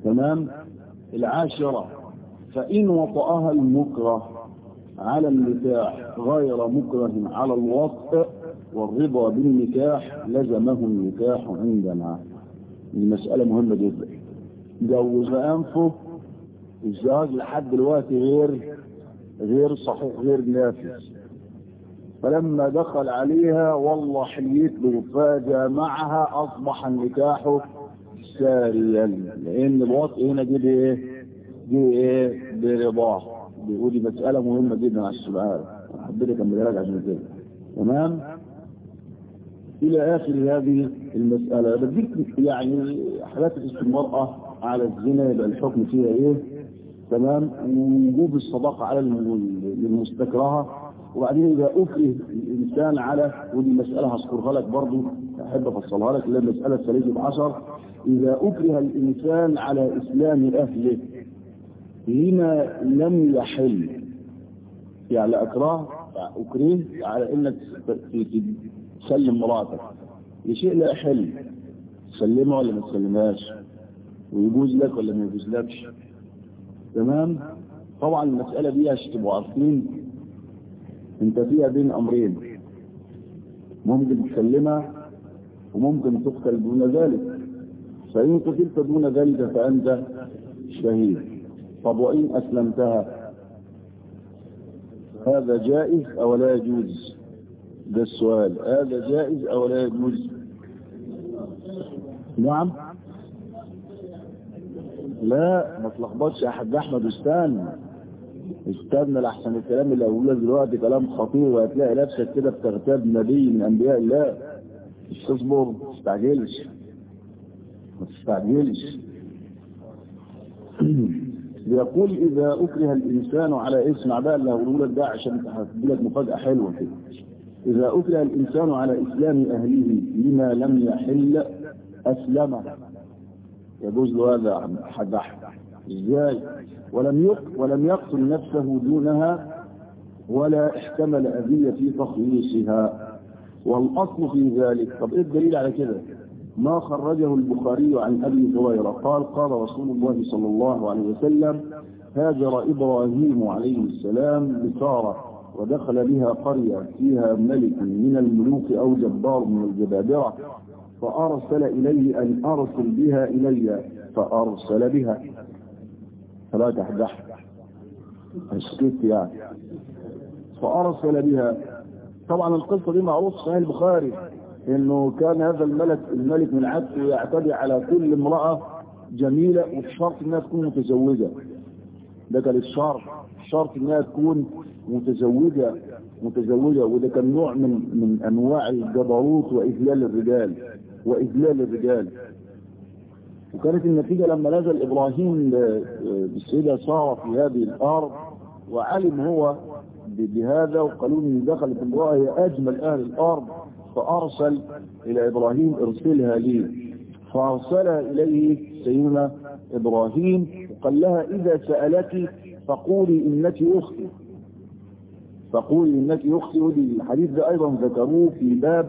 تمام العاشرة فإن وطأها المكره على النكاح غير مكره على الوطء والرضا بالنكاح لزمه النكاح عندنا المسألة مهمة جدا جوز أنفه الزواج لحد دلوقتي غير غير صحيح غير نافذ فلما دخل عليها والله حليت له فجمعها أصبح النكاح ساريا لأن الوطء هنا جه بإيه؟ جه إيه؟ برضاه بيقول لي مسألة مهمة جدا على السؤال حبيت أكملها لك عشان كده تمام إلى آخر هذه المسألة بديك يعني حالات المرأة على الزنا يبقى الحكم فيها إيه تمام ووجوب الصداقة على المستكرهة وبعدين إذا أكره الإنسان على ودي مسألة هذكرها لك برضو أحب أفصلها لك اللي المسألة الثالثة عشر إذا أكره الإنسان على إسلام أهله لما لم يحل يعني أكره أكره على إنك تسلم مراتك لشيء لا يحل تسلمها ولا ما تسلمهاش ويجوز لك ولا ما يجوز لكش تمام طبعا المسألة دي عشان تبقوا عارفين انت فيها بين امرين ممكن تسلمها وممكن تقتل دون ذلك فإن قتلت دون ذلك فأنت شهيد طب وإن أسلمتها هذا جائز أو لا يجوز ده السؤال هذا جائز أو لا يجوز نعم لا ما تلخبطش يا حاج احمد استنى استنى لحسن الكلام اللي هقوله دلوقتي كلام خطير وهتلاقي نفسك كده بتغتاب نبي من انبياء الله مش تصبر ما تستعجلش ما تستعجلش بيقول اذا اكره الانسان على اسمع بقى اللي هقوله لك ده عشان هدي لك مفاجاه حلوه كده اذا اكره الانسان على اسلام اهله لما لم يحل اسلمه يجوز له هذا عن حد احد ازاي ولم يق ولم يقتل نفسه دونها ولا احتمل اذيه في تخليصها والاصل في ذلك طب ايه الدليل على كده ما خرجه البخاري عن ابي هريره قال قال رسول الله صلى الله عليه وسلم هاجر ابراهيم عليه السلام بساره ودخل بها قريه فيها ملك من الملوك او جبار من الجبابره فأرسل إليه أن أرسل بها إلي فأرسل بها فلا تحدح اسكت يعني فأرسل بها طبعا القصة دي معروف صحيح البخاري انه كان هذا الملك الملك من عدته يعتدي على كل امرأة جميلة والشرط انها تكون متزوجة ده كان الشرط الشرط انها تكون متزوجة متزوجة وده كان نوع من من انواع الجبروت واذلال الرجال واذلال الرجال وكانت النتيجة لما نزل ابراهيم بالسيدة سارة في هذه الارض وعلم هو بهذا وقالوا ان دخلت امرأة هي اجمل اهل الارض فارسل الى ابراهيم ارسلها لي فارسل اليه سيدنا ابراهيم وقال لها اذا سألك فقولي انك اختي فقولي انك اختي ودي الحديث ده ايضا ذكروه في باب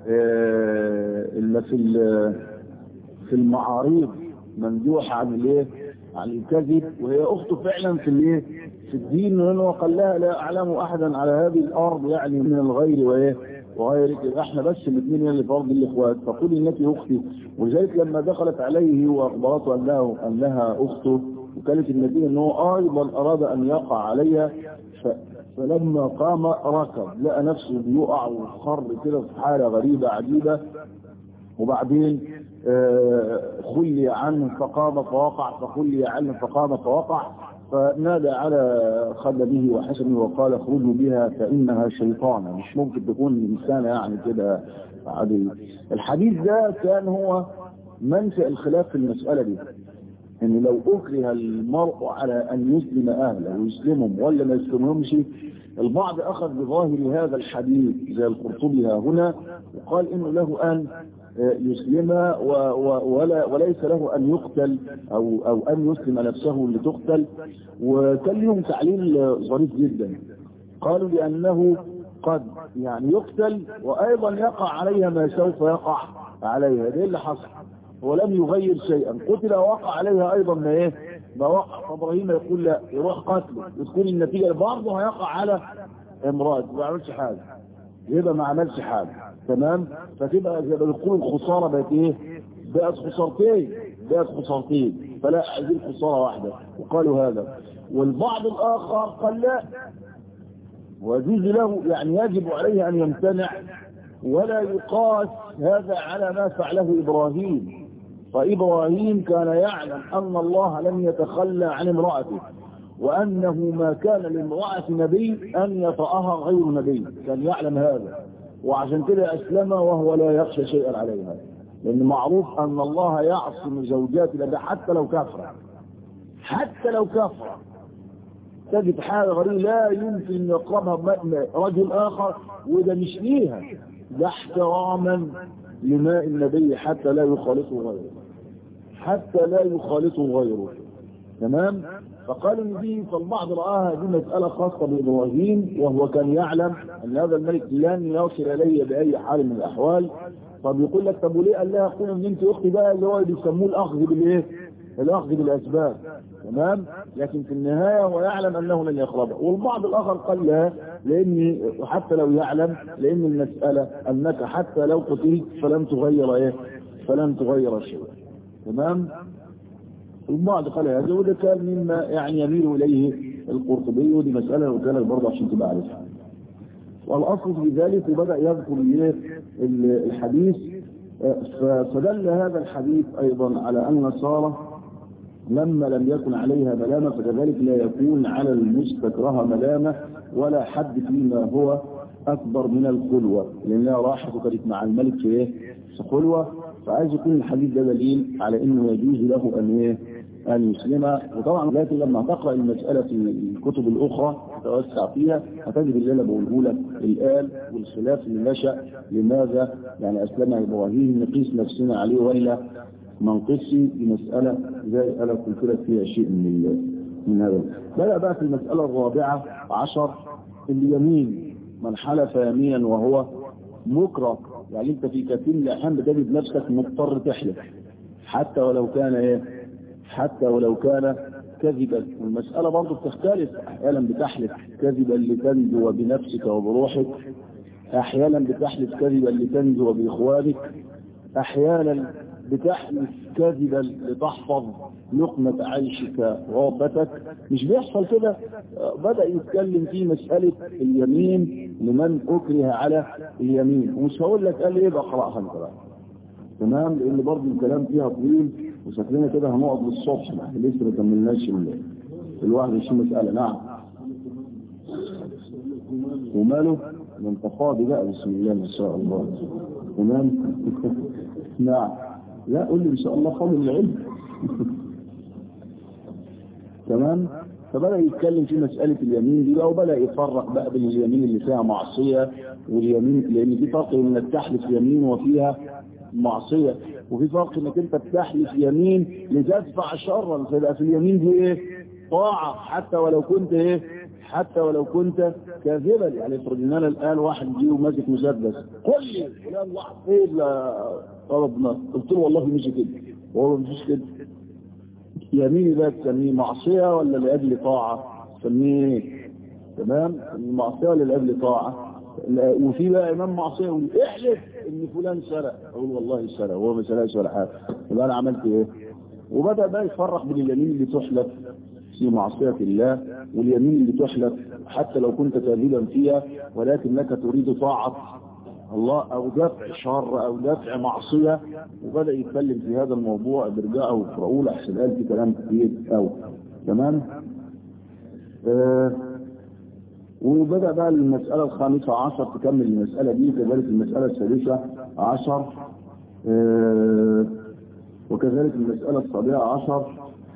في في المعاريض ممدوح عن الايه عن الكذب وهي اخته فعلا في الايه في الدين لانه قال لها لا اعلم احدا على هذه الارض يعني من الغير وايه وغيرك احنا بس الاثنين اللي في ارض الاخوات فقولي انك اختي ولذلك لما دخلت عليه واخبرته انه انها اخته وكانت النتيجه انه ايضا اراد ان يقع عليها ف... فلما قام ركض لقى نفسه بيقع وخر كده في حاله غريبه عجيبه وبعدين خلي عنه فقام فوقع فخلي عنه فقام فوقع فنادى على خدمه وحسنه وقال اخرجوا بها فإنها شيطانة مش ممكن تكون إنسانة يعني كده عادية الحديث ده كان هو منشأ الخلاف في المسألة دي ان لو اكره المرء على ان يسلم اهله ويسلمهم ولا ما يسلمهمش البعض اخذ بظاهر هذا الحديث زي القرطبي ها هنا وقال انه له ان يسلم ولا وليس له ان يقتل او او ان يسلم نفسه لتقتل وكان لهم تعليل ظريف جدا قالوا لانه قد يعني يقتل وايضا يقع عليها ما سوف يقع عليها ده اللي حصل ولم يغير شيئا قتل وقع عليها ايضا ما ايه ما وقع ابراهيم يقول لا يروح قتله وتكون النتيجه برضه هيقع على امرأة ما عملش حاجه يبقى ما عملش حاجه تمام فتبقى زي ما بنقول الخساره بقت ايه بقت خسارتين بقت خسارتين فلا عايزين خساره واحده وقالوا هذا والبعض الاخر قال لا ويجوز له يعني يجب عليه ان يمتنع ولا يقاس هذا على ما فعله ابراهيم فابراهيم كان يعلم ان الله لم يتخلى عن امراته وانه ما كان لامراه نبي ان يطأها غير نبي كان يعلم هذا وعشان كده اسلم وهو لا يخشى شيئا عليها لان معروف ان الله يعصم زوجات النبي حتى لو كفر حتى لو كفر تجد حاجة غريبة لا يمكن ان يقربها رجل اخر وده مش ليها ده احتراما لماء النبي حتى لا يخالطه غيره حتى لا يخالطه غيره تمام فقال النبي فالبعض رآها دي مسألة خاصة بإبراهيم وهو كان يعلم أن هذا الملك لن يصل إلي بأي حال من الأحوال طب يقول لك طب وليه قال لها قول ان انت اختي بقى اللي هو بيسموه الاخذ بالايه الاخذ بالاسباب تمام لكن في النهاية هو يعلم انه لن يقربها والبعض الاخر قال لا لان حتى لو يعلم لان المسألة انك حتى لو قتلت فلن تغير ايه فلن تغير شيء تمام البعض قال هذا وده كان مما يعني يميل اليه القرطبي ودي مسألة وكانت برضه عشان تبقى عارفها والاصل في ذلك وبدأ يذكر الحديث فدل هذا الحديث ايضا على ان ساره لما لم يكن عليها ملامة فكذلك لا يكون على المستكره ملامة ولا حد فيما هو أكبر من الخلوة لأنها راحت وكانت مع الملك في إيه؟ في خلوة فعايز يكون الحديث ده دليل على إنه يجوز له أن إيه؟ أن يسلم وطبعا لكن لما تقرأ المسألة في الكتب الأخرى توسع فيها هتجد اللي أنا بقوله لك الآن والخلاف اللي نشأ لماذا يعني أسلم إبراهيم نقيس نفسنا عليه وإلا منقصي بمسألة زي أنا قلت لك فيها شيء من من هذا بدأ بقى في المسألة الرابعة عشر اليمين من حلف يمينا وهو مكره يعني انت في كثير من الأحيان بتجد نفسك مضطر تحلف حتى ولو كان ايه حتى ولو كان كذبا والمسألة برضه بتختلف أحيانا بتحلف كذبا لتنجو بنفسك وبروحك أحيانا بتحلف كذبا لتنجو بإخوانك أحيانا بتحلف كذبا لتحفظ لقمة عيشك ورغبتك مش بيحصل كده بدأ يتكلم في مسألة اليمين لمن أكره على اليمين ومش هقول لك قال ايه بقرأها انت بقى تمام لان برضه الكلام فيها طويل وشكلنا كده هنقعد للصبح احنا لسه ما كملناش الواحد يشوف مسألة نعم وماله من تفاضي بقى بسم الله ما شاء الله تمام نعم لا قول لي ان شاء الله فضل العلم تمام فبدأ يتكلم في مسألة اليمين دي بقى وبدأ يفرق بقى بين اليمين اللي فيها معصية واليمين لأن في فرق بين انك تحلف يمين وفيها معصية وفي فرق انك انت بتحلف يمين لتدفع شرا فيبقى في اليمين دي ايه طاعة حتى ولو كنت ايه حتى ولو كنت كاذبا يعني افرض ان انا الان واحد جه وماسك مسدس قل لي فلان واحد ايه اللي طلبنا قلت له والله مش كده وهو مش كده يميني ده تسميه معصية ولا لأجل طاعة تسميه ايه تمام المعصية ولا لأجل طاعة وفي بقى إمام معصية يقول احلف إن فلان سرق أقول والله سرق وهو ما سرقش ولا حاجة يبقى أنا عملت إيه وبدأ بقى يفرق بين اليمين اللي تحلف في معصية الله واليمين اللي تحلف حتى لو كنت كاذبا فيها ولكنك تريد طاعة الله او دفع شر او دفع معصية وبدأ يتكلم في هذا الموضوع برجعه وفرقول احسن قال في كلام كتير او تمام آه وبدأ بقى المسألة الخامسة عشر تكمل المسألة دي كذلك المسألة السادسة عشر آه وكذلك المسألة السابعة عشر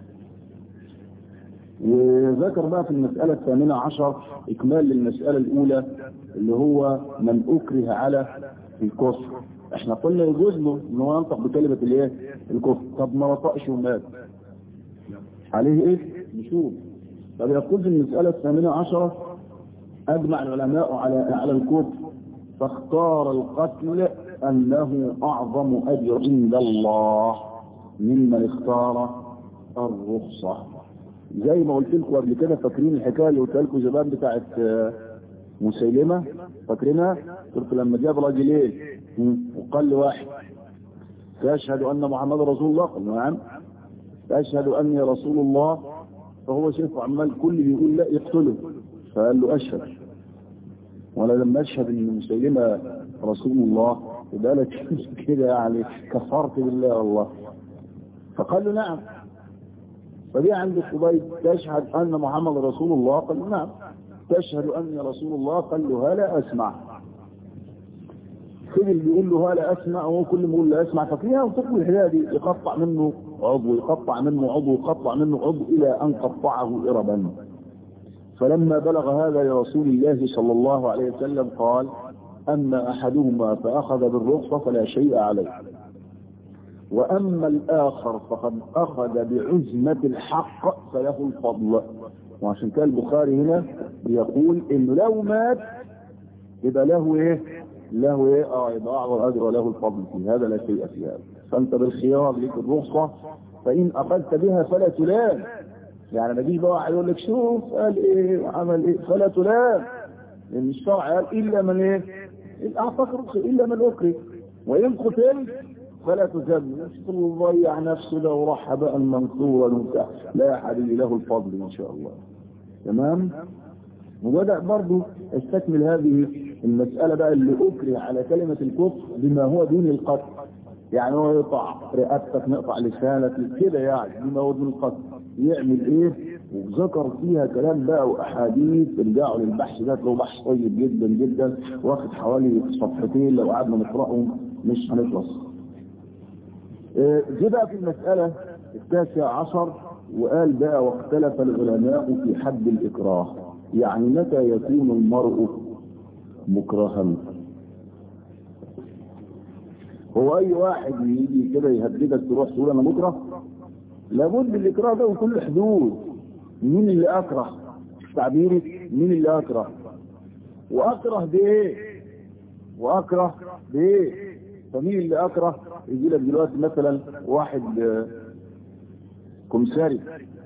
وذكر بقى في المسألة الثامنة عشر إكمال للمسألة الأولى اللي هو من أكره على الكفر احنا قلنا يجوز له ان هو ينطق بكلمة الايه الكفر طب ما نطقش ومات عليه ايه نشوف طب يقول في المسألة الثامنة عشرة أجمع العلماء على على الكفر فاختار القتل أنه أعظم أجر عند الله ممن اختار الرخصة زي ما قلت لكم قبل كده فاكرين الحكاية اللي قلت لكم زمان بتاعت مسيلمة فاكرينها قلت لما جاب راجلين وقال لواحد تشهد أن محمد رسول الله قال نعم تشهد أني رسول الله فهو شايف عمال كل بيقول لا يقتله فقال له أشهد وانا لما اشهد ان مسيلمة رسول الله يبقى لك كده يعني كفرت بالله والله فقال له نعم فدي عند الخبيب تشهد ان محمد رسول الله قال له نعم تشهد اني رسول الله قال له هلا اسمع فضل بيقول له هلا اسمع وهو كل ما يقول له اسمع ففيها وتقوي الحكايه دي يقطع منه عضو يقطع منه عضو يقطع منه عضو الى ان قطعه اربا فلما بلغ هذا لرسول الله صلى الله عليه وسلم قال أما أحدهما فأخذ بالرخصة فلا شيء عليه وأما الآخر فقد أخذ بعزمة الحق فله الفضل وعشان كده البخاري هنا بيقول إنه لو مات يبقى له إيه له إيه آه يبقى أعظم أجر وله الفضل في هذا لا شيء في هذا فأنت بالخيار لك الرخصة فإن أخذت بها فلا تلام يعني ما يجيش بقى واحد يقول لك شوف قال ايه وعمل ايه فلا تلام لان الشرع قال الا من ايه اعتقد رخص الا من اكره وان قتل فلا تذم مش يضيع نفسه ده وراح بقى منصورا وبتاع لا يا حبيبي له الفضل ان شاء الله تمام وبدأ برضه استكمل هذه المسألة بقى اللي أكره على كلمة الكفر بما هو دون القتل يعني هو يقطع رقبتك نقطع لسانك كده يعني بما هو دون القتل يعمل ايه وذكر فيها كلام بقى واحاديث ارجعوا للبحث ده لو بحث طيب جدا جدا واخد حوالي صفحتين لو قعدنا نقراهم مش هنخلص جه بقى في المسألة التاسع عشر وقال بقى واختلف العلماء في حد الإكراه يعني متى يكون المرء مكرها هو أي واحد يجي كده يهددك تروح تقول أنا مكره لابد الإكراه ده وكل حدود مين اللي أكره تعبيري مين اللي أكره وأكره بإيه وأكره بإيه فمين اللي أكره يجي لك دلوقتي مثلا واحد كمساري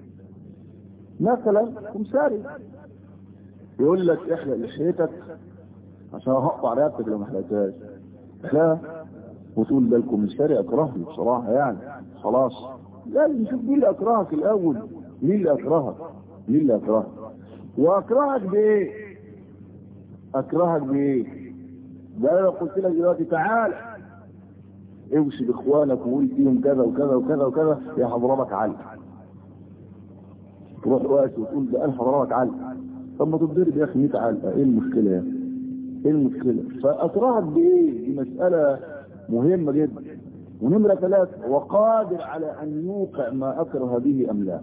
مثلا كمساري يقول لك احلق لحيتك عشان هقطع رقبتك لو ما حلقتهاش لا وتقول ده الكمساري اكرهني بصراحه يعني خلاص لازم نشوف مين اللي اكرهك الاول مين اللي اكرهك مين اللي اكرهك واكرهك بايه اكرهك بايه ده انا لو قلت لك دلوقتي تعال امشي باخوانك وقول فيهم كذا وكذا وكذا وكذا يا هضربك علق تروح وقت وتقول ده انا هضربك علق طب ما تضرب يا اخي 100 علقه ايه المشكله يعني ايه المشكله فاكرهك بايه دي مساله مهمه جدا ونمرة ثلاثة وقادر على أن يوقع ما أكره به أم لا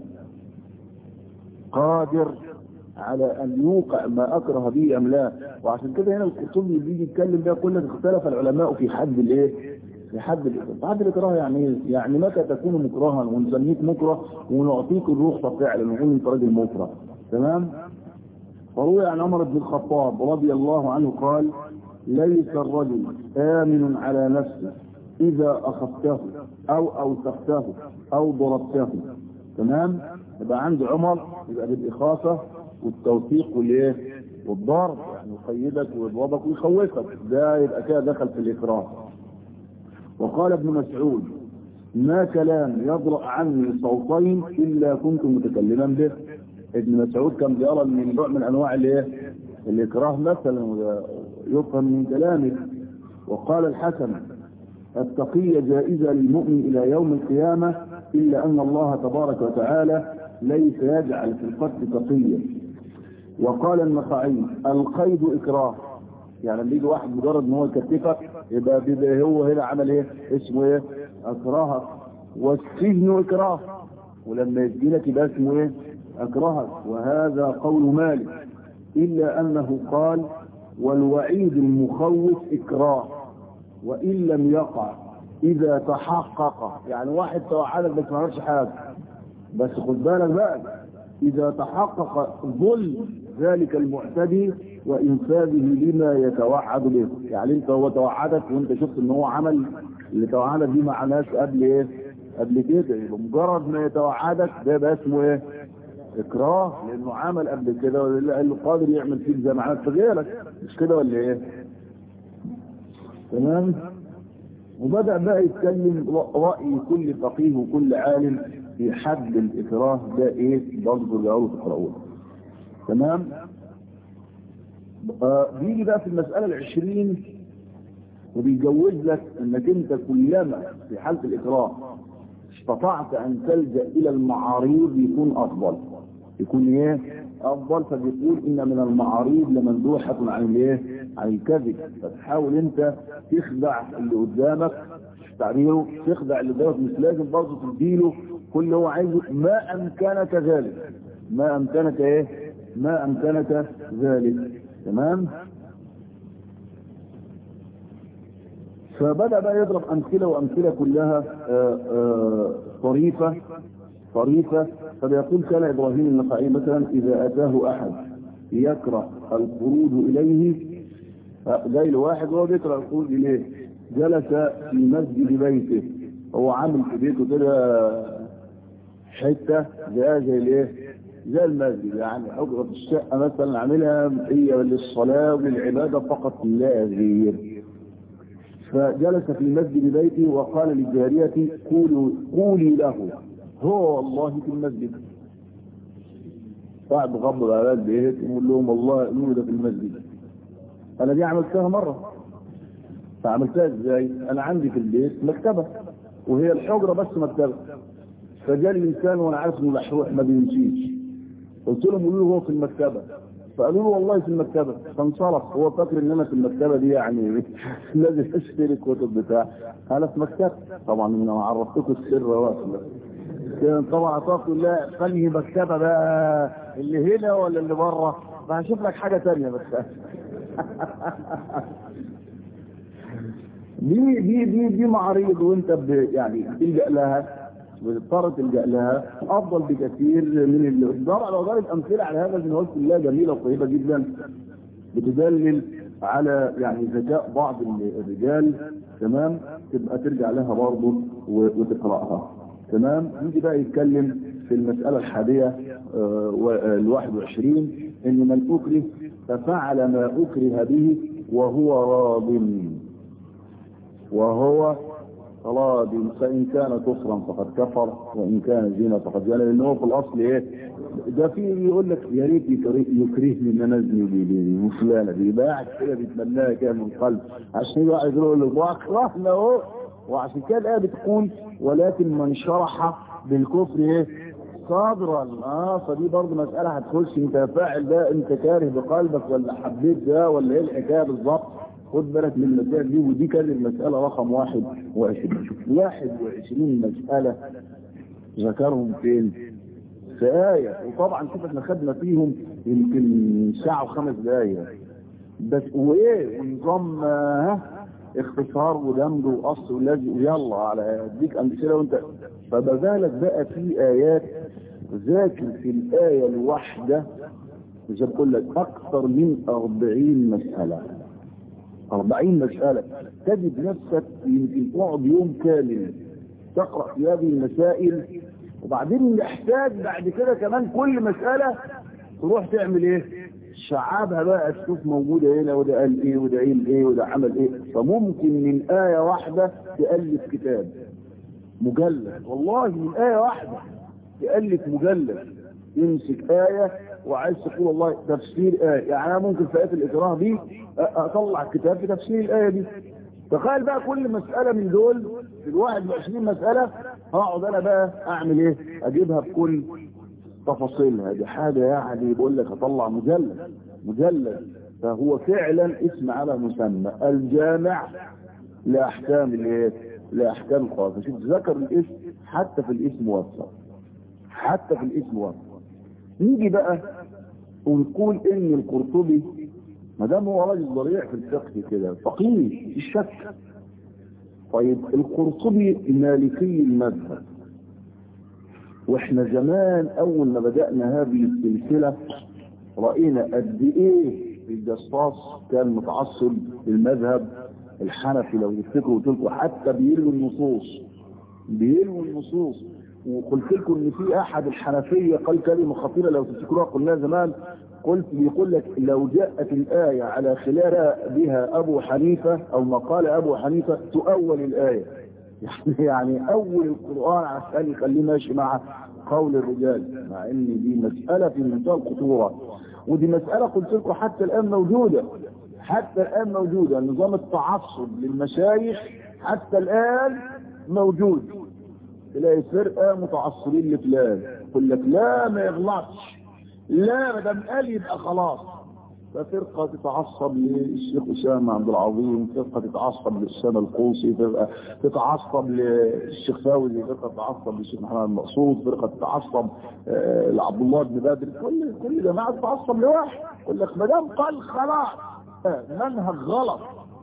قادر على أن يوقع ما أكره به أم لا وعشان كده هنا القرطبي اللي بيجي يتكلم ده كل اختلف العلماء في حد الايه في حد الإكراه حد الإكراه يعني ايه يعني متى تكون مكرها ونسميك مكره ونعطيك الرخصة فعلا ونقول انت راجل مكره تمام وروي عن عمر بن الخطاب رضي الله عنه قال ليس الرجل آمن على نفسه إذا أخذته أو أوسخته أو ضربته تمام يبقى عند عمر يبقى بالإخافة والتوثيق والإيه والضرب يعني يقيدك ويضربك ويخوفك ده يبقى كده دخل في الإكراه وقال ابن مسعود ما كلام يضرأ عني صوتين إلا كنت متكلما به ابن مسعود كان بيرى من نوع من أنواع الإيه الإكراه مثلا يفهم من كلامه وقال الحسن التقية جائزة للمؤمن إلى يوم القيامة إلا أن الله تبارك وتعالى ليس يجعل في القتل تقية وقال النخعي القيد إكراه يعني لما يجي واحد مجرد ان هو يكتفك يبقى بيبقى هو هنا عمل ايه اسمه ايه اكرهك والسجن اكراه ولما يسجنك يبقى اسمه ايه اكرهك وهذا قول مالك الا انه قال والوعيد المخوف اكراه وإن لم يقع إذا تحقق يعني واحد توعدك بس ما عملش حاجة بس خد بالك بقى إذا تحقق ظلم ذلك المعتدي وإنفاذه لما يتوعد به يعني أنت هو توعدك وأنت شفت إن هو عمل اللي توعدك دي مع ناس قبل إيه قبل كده يبقى مجرد ما يتوعدك ده يبقى اسمه ايه اكراه لانه عمل قبل كده قال له قادر يعمل فيك زي ما عمل في غيرك مش كده ولا ايه تمام وبدأ بقى يتكلم رأي كل فقيه وكل عالم في حد الإكراه ده إيه برضه جاوه تقرأوه تمام آه بيجي بقى في المسألة العشرين وبيجوز لك انك انت كلما في حالة الإكراه استطعت ان تلجأ الى المعاريض يكون افضل يكون ايه افضل فبيقول ان من المعاريض لمندوحة عن الايه عن الكذب فتحاول انت تخدع اللي قدامك تعبيره تخدع اللي قدامك مش لازم برضه تديله كل اللي هو عايزه ما امكنك ذلك ما امكنك ايه ما امكنك ذلك تمام فبدأ بقى يضرب أمثلة وأمثلة كلها آآ آآ طريفة طريفة فبيقول كان إبراهيم النخعي مثلا إذا أتاه أحد يكره الخروج إليه جاي له واحد وهو بيكره الخروج إليه جلس في مسجد بيته هو عامل في بيته كده حتة زي زي الايه زي المسجد يعني حجرة الشقة مثلا عاملها هي للصلاة وللعبادة فقط لا غير فجلس في مسجد بيته وقال للجارية قولوا قولي له هو والله في المسجد قاعد بغض العباد بيت يقول لهم والله قولوا ده في المسجد انا دي عملتها مرة فعملتها ازاي انا عندي في البيت مكتبة وهي الحجرة بس مكتبة فجاء الانسان وانا عارف انه لحوح ما بيمشيش قلت لهم قولوا له هو في المكتبة فقالوا له والله في المكتبة فانصرف هو فاكر ان انا في المكتبة دي يعني لازم اشتري كتب بتاع انا في مكتبة طبعا انا عرفتكم السر واصل طبعا تقول لا خلي مكتبة بقى اللي هنا ولا اللي بره فهشوف لك حاجة تانية بس دي دي دي دي معارض وانت يعني تلجأ لها وتضطر تلجأ لها افضل بكثير من اللي ضرب لو ضرب امثله على هذا الجنوات كلها جميله وطيبه جدا بتدلل على يعني ذكاء بعض الرجال تمام تبقى ترجع لها برضه وتقراها تمام يجي بقى يتكلم في المسألة الحادية ال 21 ان من اكره ففعل ما اكره به وهو راض وهو راض فإن كان كفرا فقد كفر وإن كان زنا فقد زنا لأن هو في الأصل إيه ده في يقول لك يا ريت يكرهني إن أنا أزني دي فلانة دي باعت كده بيتمناها كده من قلب عشان يقعد يقول له وأكرهنا أهو وعشان كده الآية بتقول ولكن من شرح بالكفر إيه صادرا اه فدي برضه مسألة هتخش انت فاعل ده انت كاره بقلبك ولا حبيت ده ولا ايه الحكاية بالظبط خد بالك من المسائل دي ودي كانت المسألة رقم واحد وعشرين واحد وعشرين مسألة ذكرهم فين في آية وطبعا شوف احنا خدنا فيهم يمكن ساعة وخمس دقايق بس وايه ونظام ها اختصار ودمج وقص ولزق ويلا على اديك امثله وانت فما بالك بقى في ايات ذاكر في الايه الواحده زي بقول لك اكثر من 40 مساله 40 مساله تجد نفسك يمكن تقعد يوم كامل تقرا في هذه المسائل وبعدين محتاج بعد كده كمان كل مساله تروح تعمل ايه شعبها بقى تشوف موجودة هنا وده قال ايه وده قال ايه وده عمل ايه فممكن من آية واحدة تألف كتاب مجلد والله من آية واحدة تألف مجلد يمسك آية وعايز تقول والله تفسير آية يعني أنا ممكن في آية الإكراه دي أطلع كتاب في تفسير الآية دي تخيل بقى كل مسألة من دول في الواحد وعشرين مسألة هقعد أنا بقى أعمل إيه أجيبها بكل تفاصيلها دي حاجة يعني بقول لك اطلع مجلد مجلد فهو فعلا اسم على مسمى الجامع لاحكام الايه لاحكام القرآن شوف ذكر الاسم حتى في الاسم وصف حتى في الاسم وصف نيجي بقى ونقول ان القرطبي ما دام هو راجل ضريع في الفقه كده فقيه في الشك طيب القرطبي مالكي المذهب واحنا زمان اول ما بدأنا هذه السلسلة رأينا قد ايه الجصاص كان متعصب للمذهب الحنفي لو تفتكروا قلت لكم حتى بيلغي النصوص بيلوي النصوص وقلت لكم ان في احد الحنفيه قال كلمه خطيره لو تفتكروها قلناها زمان قلت بيقول لك لو جاءت الايه على خلال بها ابو حنيفه او ما قال ابو حنيفه تؤول الايه يعني يعني اول القران عشان يخليه ماشي مع قول الرجال مع ان دي مساله في منتهى الخطوره ودي مساله قلت لكم حتى الان موجوده حتى الان موجوده نظام التعصب للمشايخ حتى الان موجود تلاقي فرقه متعصبين لفلان يقول لك لا ما يغلطش لا ما دام قال يبقى خلاص ففرقة تتعصب للشيخ أسامة عبد العظيم فرقة تتعصب للأسامة القوسي فرقة تتعصب للشيخ فوزي فرقة تتعصب للشيخ محمد المقصود فرقة تتعصب آه لعبد الله بن بدر كل كل جماعة تتعصب لواحد يقول لك ما دام قال خلاص آه منهج غلط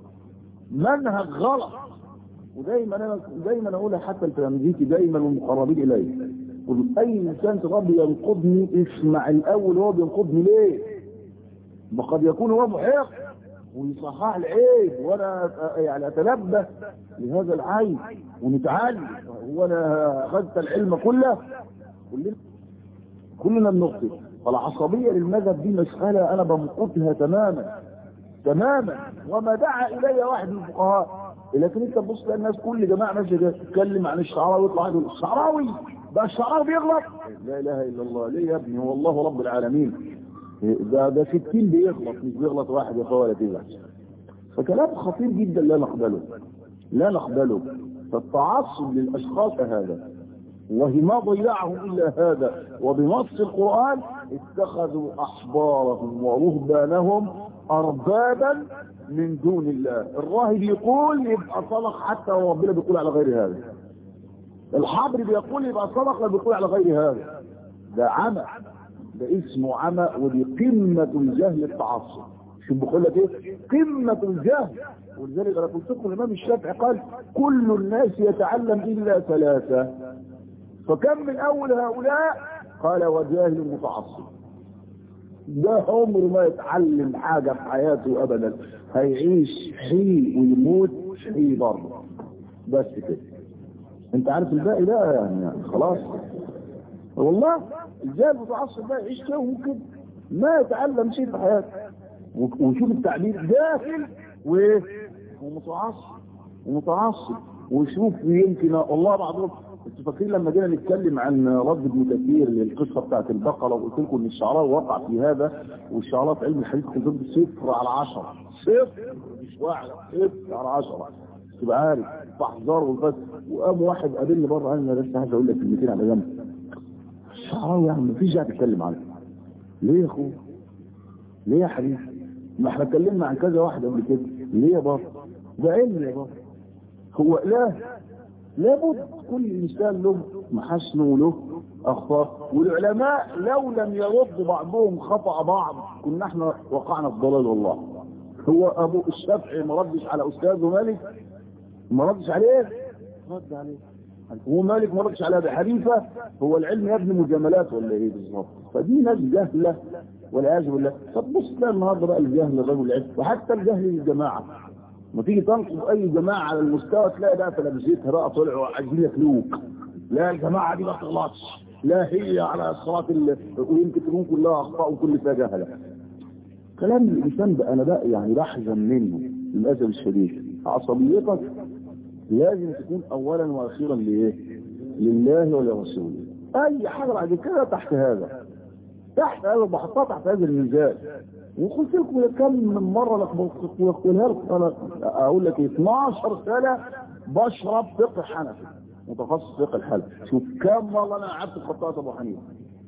منهج غلط ودايما انا دايما اقولها حتى التلاميذ دايما والمقربين الي قل اي انسان تربي ينقضني اسمع الاول هو بينقضني ليه وقد يكون هو محق ويصحح العيب وانا يعني اتنبه لهذا العيب ونتعلم وانا اخذت العلم كله كلنا كلنا بنخطئ فالعصبيه للمذهب دي مساله انا بمقتها تماما تماما وما دعا الي واحد من الفقهاء لكن انت تبص تلاقي الناس كل جماعه ماشيه تتكلم عن الشعراوي ويطلع يقول الشعراوي ده الشعراوي بيغلط لا اله الا الله ليه يا ابني هو الله رب العالمين ده ده 60 بيغلط مش بيغلط واحد يا اخويا ولا تزعل فكلام خطير جدا لا نقبله لا نقبله فالتعصب للاشخاص هذا وهي ما ضيعهم الا هذا وبنص القران اتخذوا احبارهم ورهبانهم اربابا من دون الله الراهب يقول يبقى صدق حتى وربنا بيقول على غير هذا الحبر بيقول يبقى صدق لما بيقول على غير هذا ده عمى ده اسمه عمى ودي قمة الجهل التعصب شوف بقول لك ايه قمة الجهل ولذلك انا قلت لكم الامام الشافعي قال كل الناس يتعلم الا ثلاثة فكم من اول هؤلاء قال وجاهل متعصب ده عمره ما يتعلم حاجة في حياته ابدا هيعيش حي ويموت حي برضه بس كده انت عارف الباقي ده يعني خلاص والله الجاهل المتعصب ده يعيش كده وممكن ما يتعلم شيء في حياته وشوف التعبير داخل وايه ومتعصب ومتعصب وشوف يمكن والله بعضهم انتوا فاكرين لما جينا نتكلم عن رد ابن كثير للقصه بتاعت البقره وقلت لكم ان الشعراء وقع في هذا والشعراء في علم الحديث كان ضد صفر على عشرة صفر مش واحد صفر على عشرة تبقى عارف فاحذر والبس وقام واحد قابلني بره قال لي بس عايز اقول لك كلمتين على جنب الشعراوي يعني مفيش داعي تتكلم عنه ليه يا اخويا ليه يا حبيبي ما احنا اتكلمنا عن كذا واحد قبل كده ليه يا بابا ده علم يا بابا هو لا لابد كل انسان له محاسنه وله اخطاء والعلماء لو لم يرد بعضهم خطا بعض كنا احنا وقعنا في ضلال والله هو ابو الشافعي ما ردش على استاذه مالك ما ردش عليه رد عليه هو مالك ما ردش على ابي حنيفه هو العلم يبني مجاملات ولا ايه بالظبط فدي ناس جهله والعياذ بالله طب بص تلاقي النهارده بقى الجهل الرجل العلم وحتى الجهل للجماعه ما تيجي تنقض اي جماعه على المستوى تلاقي بقى تلامذتها بقى طلعوا عايزين ياكلوك لا الجماعه دي ما تغلطش لا هي على الصراط ويمكن تكون كلها اخطاء وكل فيها جهله كلام الانسان بقى انا بقى يعني بحزن منه للاسف الشديد عصبيتك لازم تكون اولا واخيرا لايه لله ولرسوله اي حاجه بعد كده تحت هذا تحت هذا بحطها تحت هذا الميزان وقلت لكم كم من مره اقولها لكم انا اقول لك 12 سنه بشرب فقه حنفي متخصص فقه الحنفي شوف كم مره انا قعدت في خطوات ابو حنيفه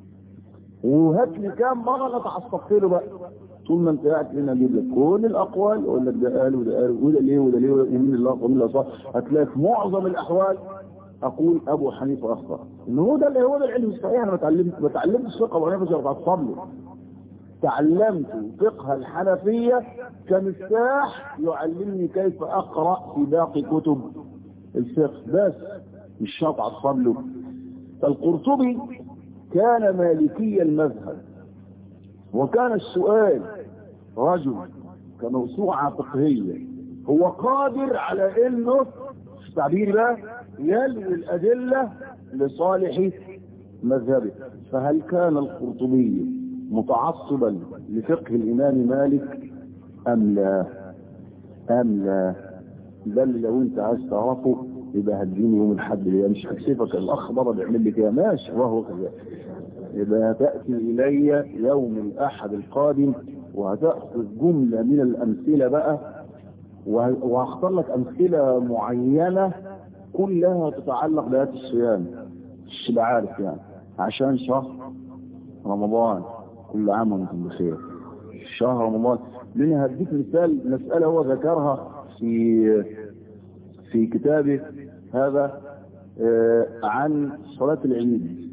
وهات لي كم مره انا اتعصبت له بقى طول ما انت قاعد هنا اجيب لك كل الاقوال اقول لك ده قال وده قال وده ليه وده ليه ومين الله ومين الله صح هتلاقي في معظم الاحوال اقول ابو حنيفه اخطا ان هو ده اللي هو ده العلم الصحيح انا ما اتعلمت ما اتعلمتش فقه ابو حنيفه عشان اتعصب له تعلمت فقه الحنفيه كمفتاح يعلمني كيف اقرا في باقي كتب الفقه بس مش شرط اتعصب له فالقرطبي كان مالكي المذهب وكان السؤال رجل كموسوعة فقهية هو قادر على انه التعبير بقى يلوي الأدلة لصالح مذهبه فهل كان القرطبي متعصبا لفقه الإمام مالك أم لا أم لا بل لو أنت عايز تعرفه يبقى هتجيني يوم الحد اللي مش هكسفك الأخ بره بيعمل لي كده ماشي وهو كذلك يبقى تأتي إلي يوم الأحد القادم وهتأخذ جملة من الأمثلة بقى وهختار لك أمثلة معينة كلها تتعلق بآيات الصيام مش عارف يعني عشان شهر رمضان كل عام وانتم بخير شهر رمضان لأن هديك مثال مسألة هو ذكرها في في كتابه هذا عن صلاة العيد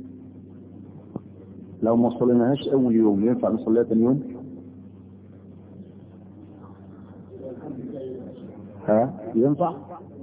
لو ما صليناهاش أول يوم ينفع نصليها ثاني يوم؟ ها ينفع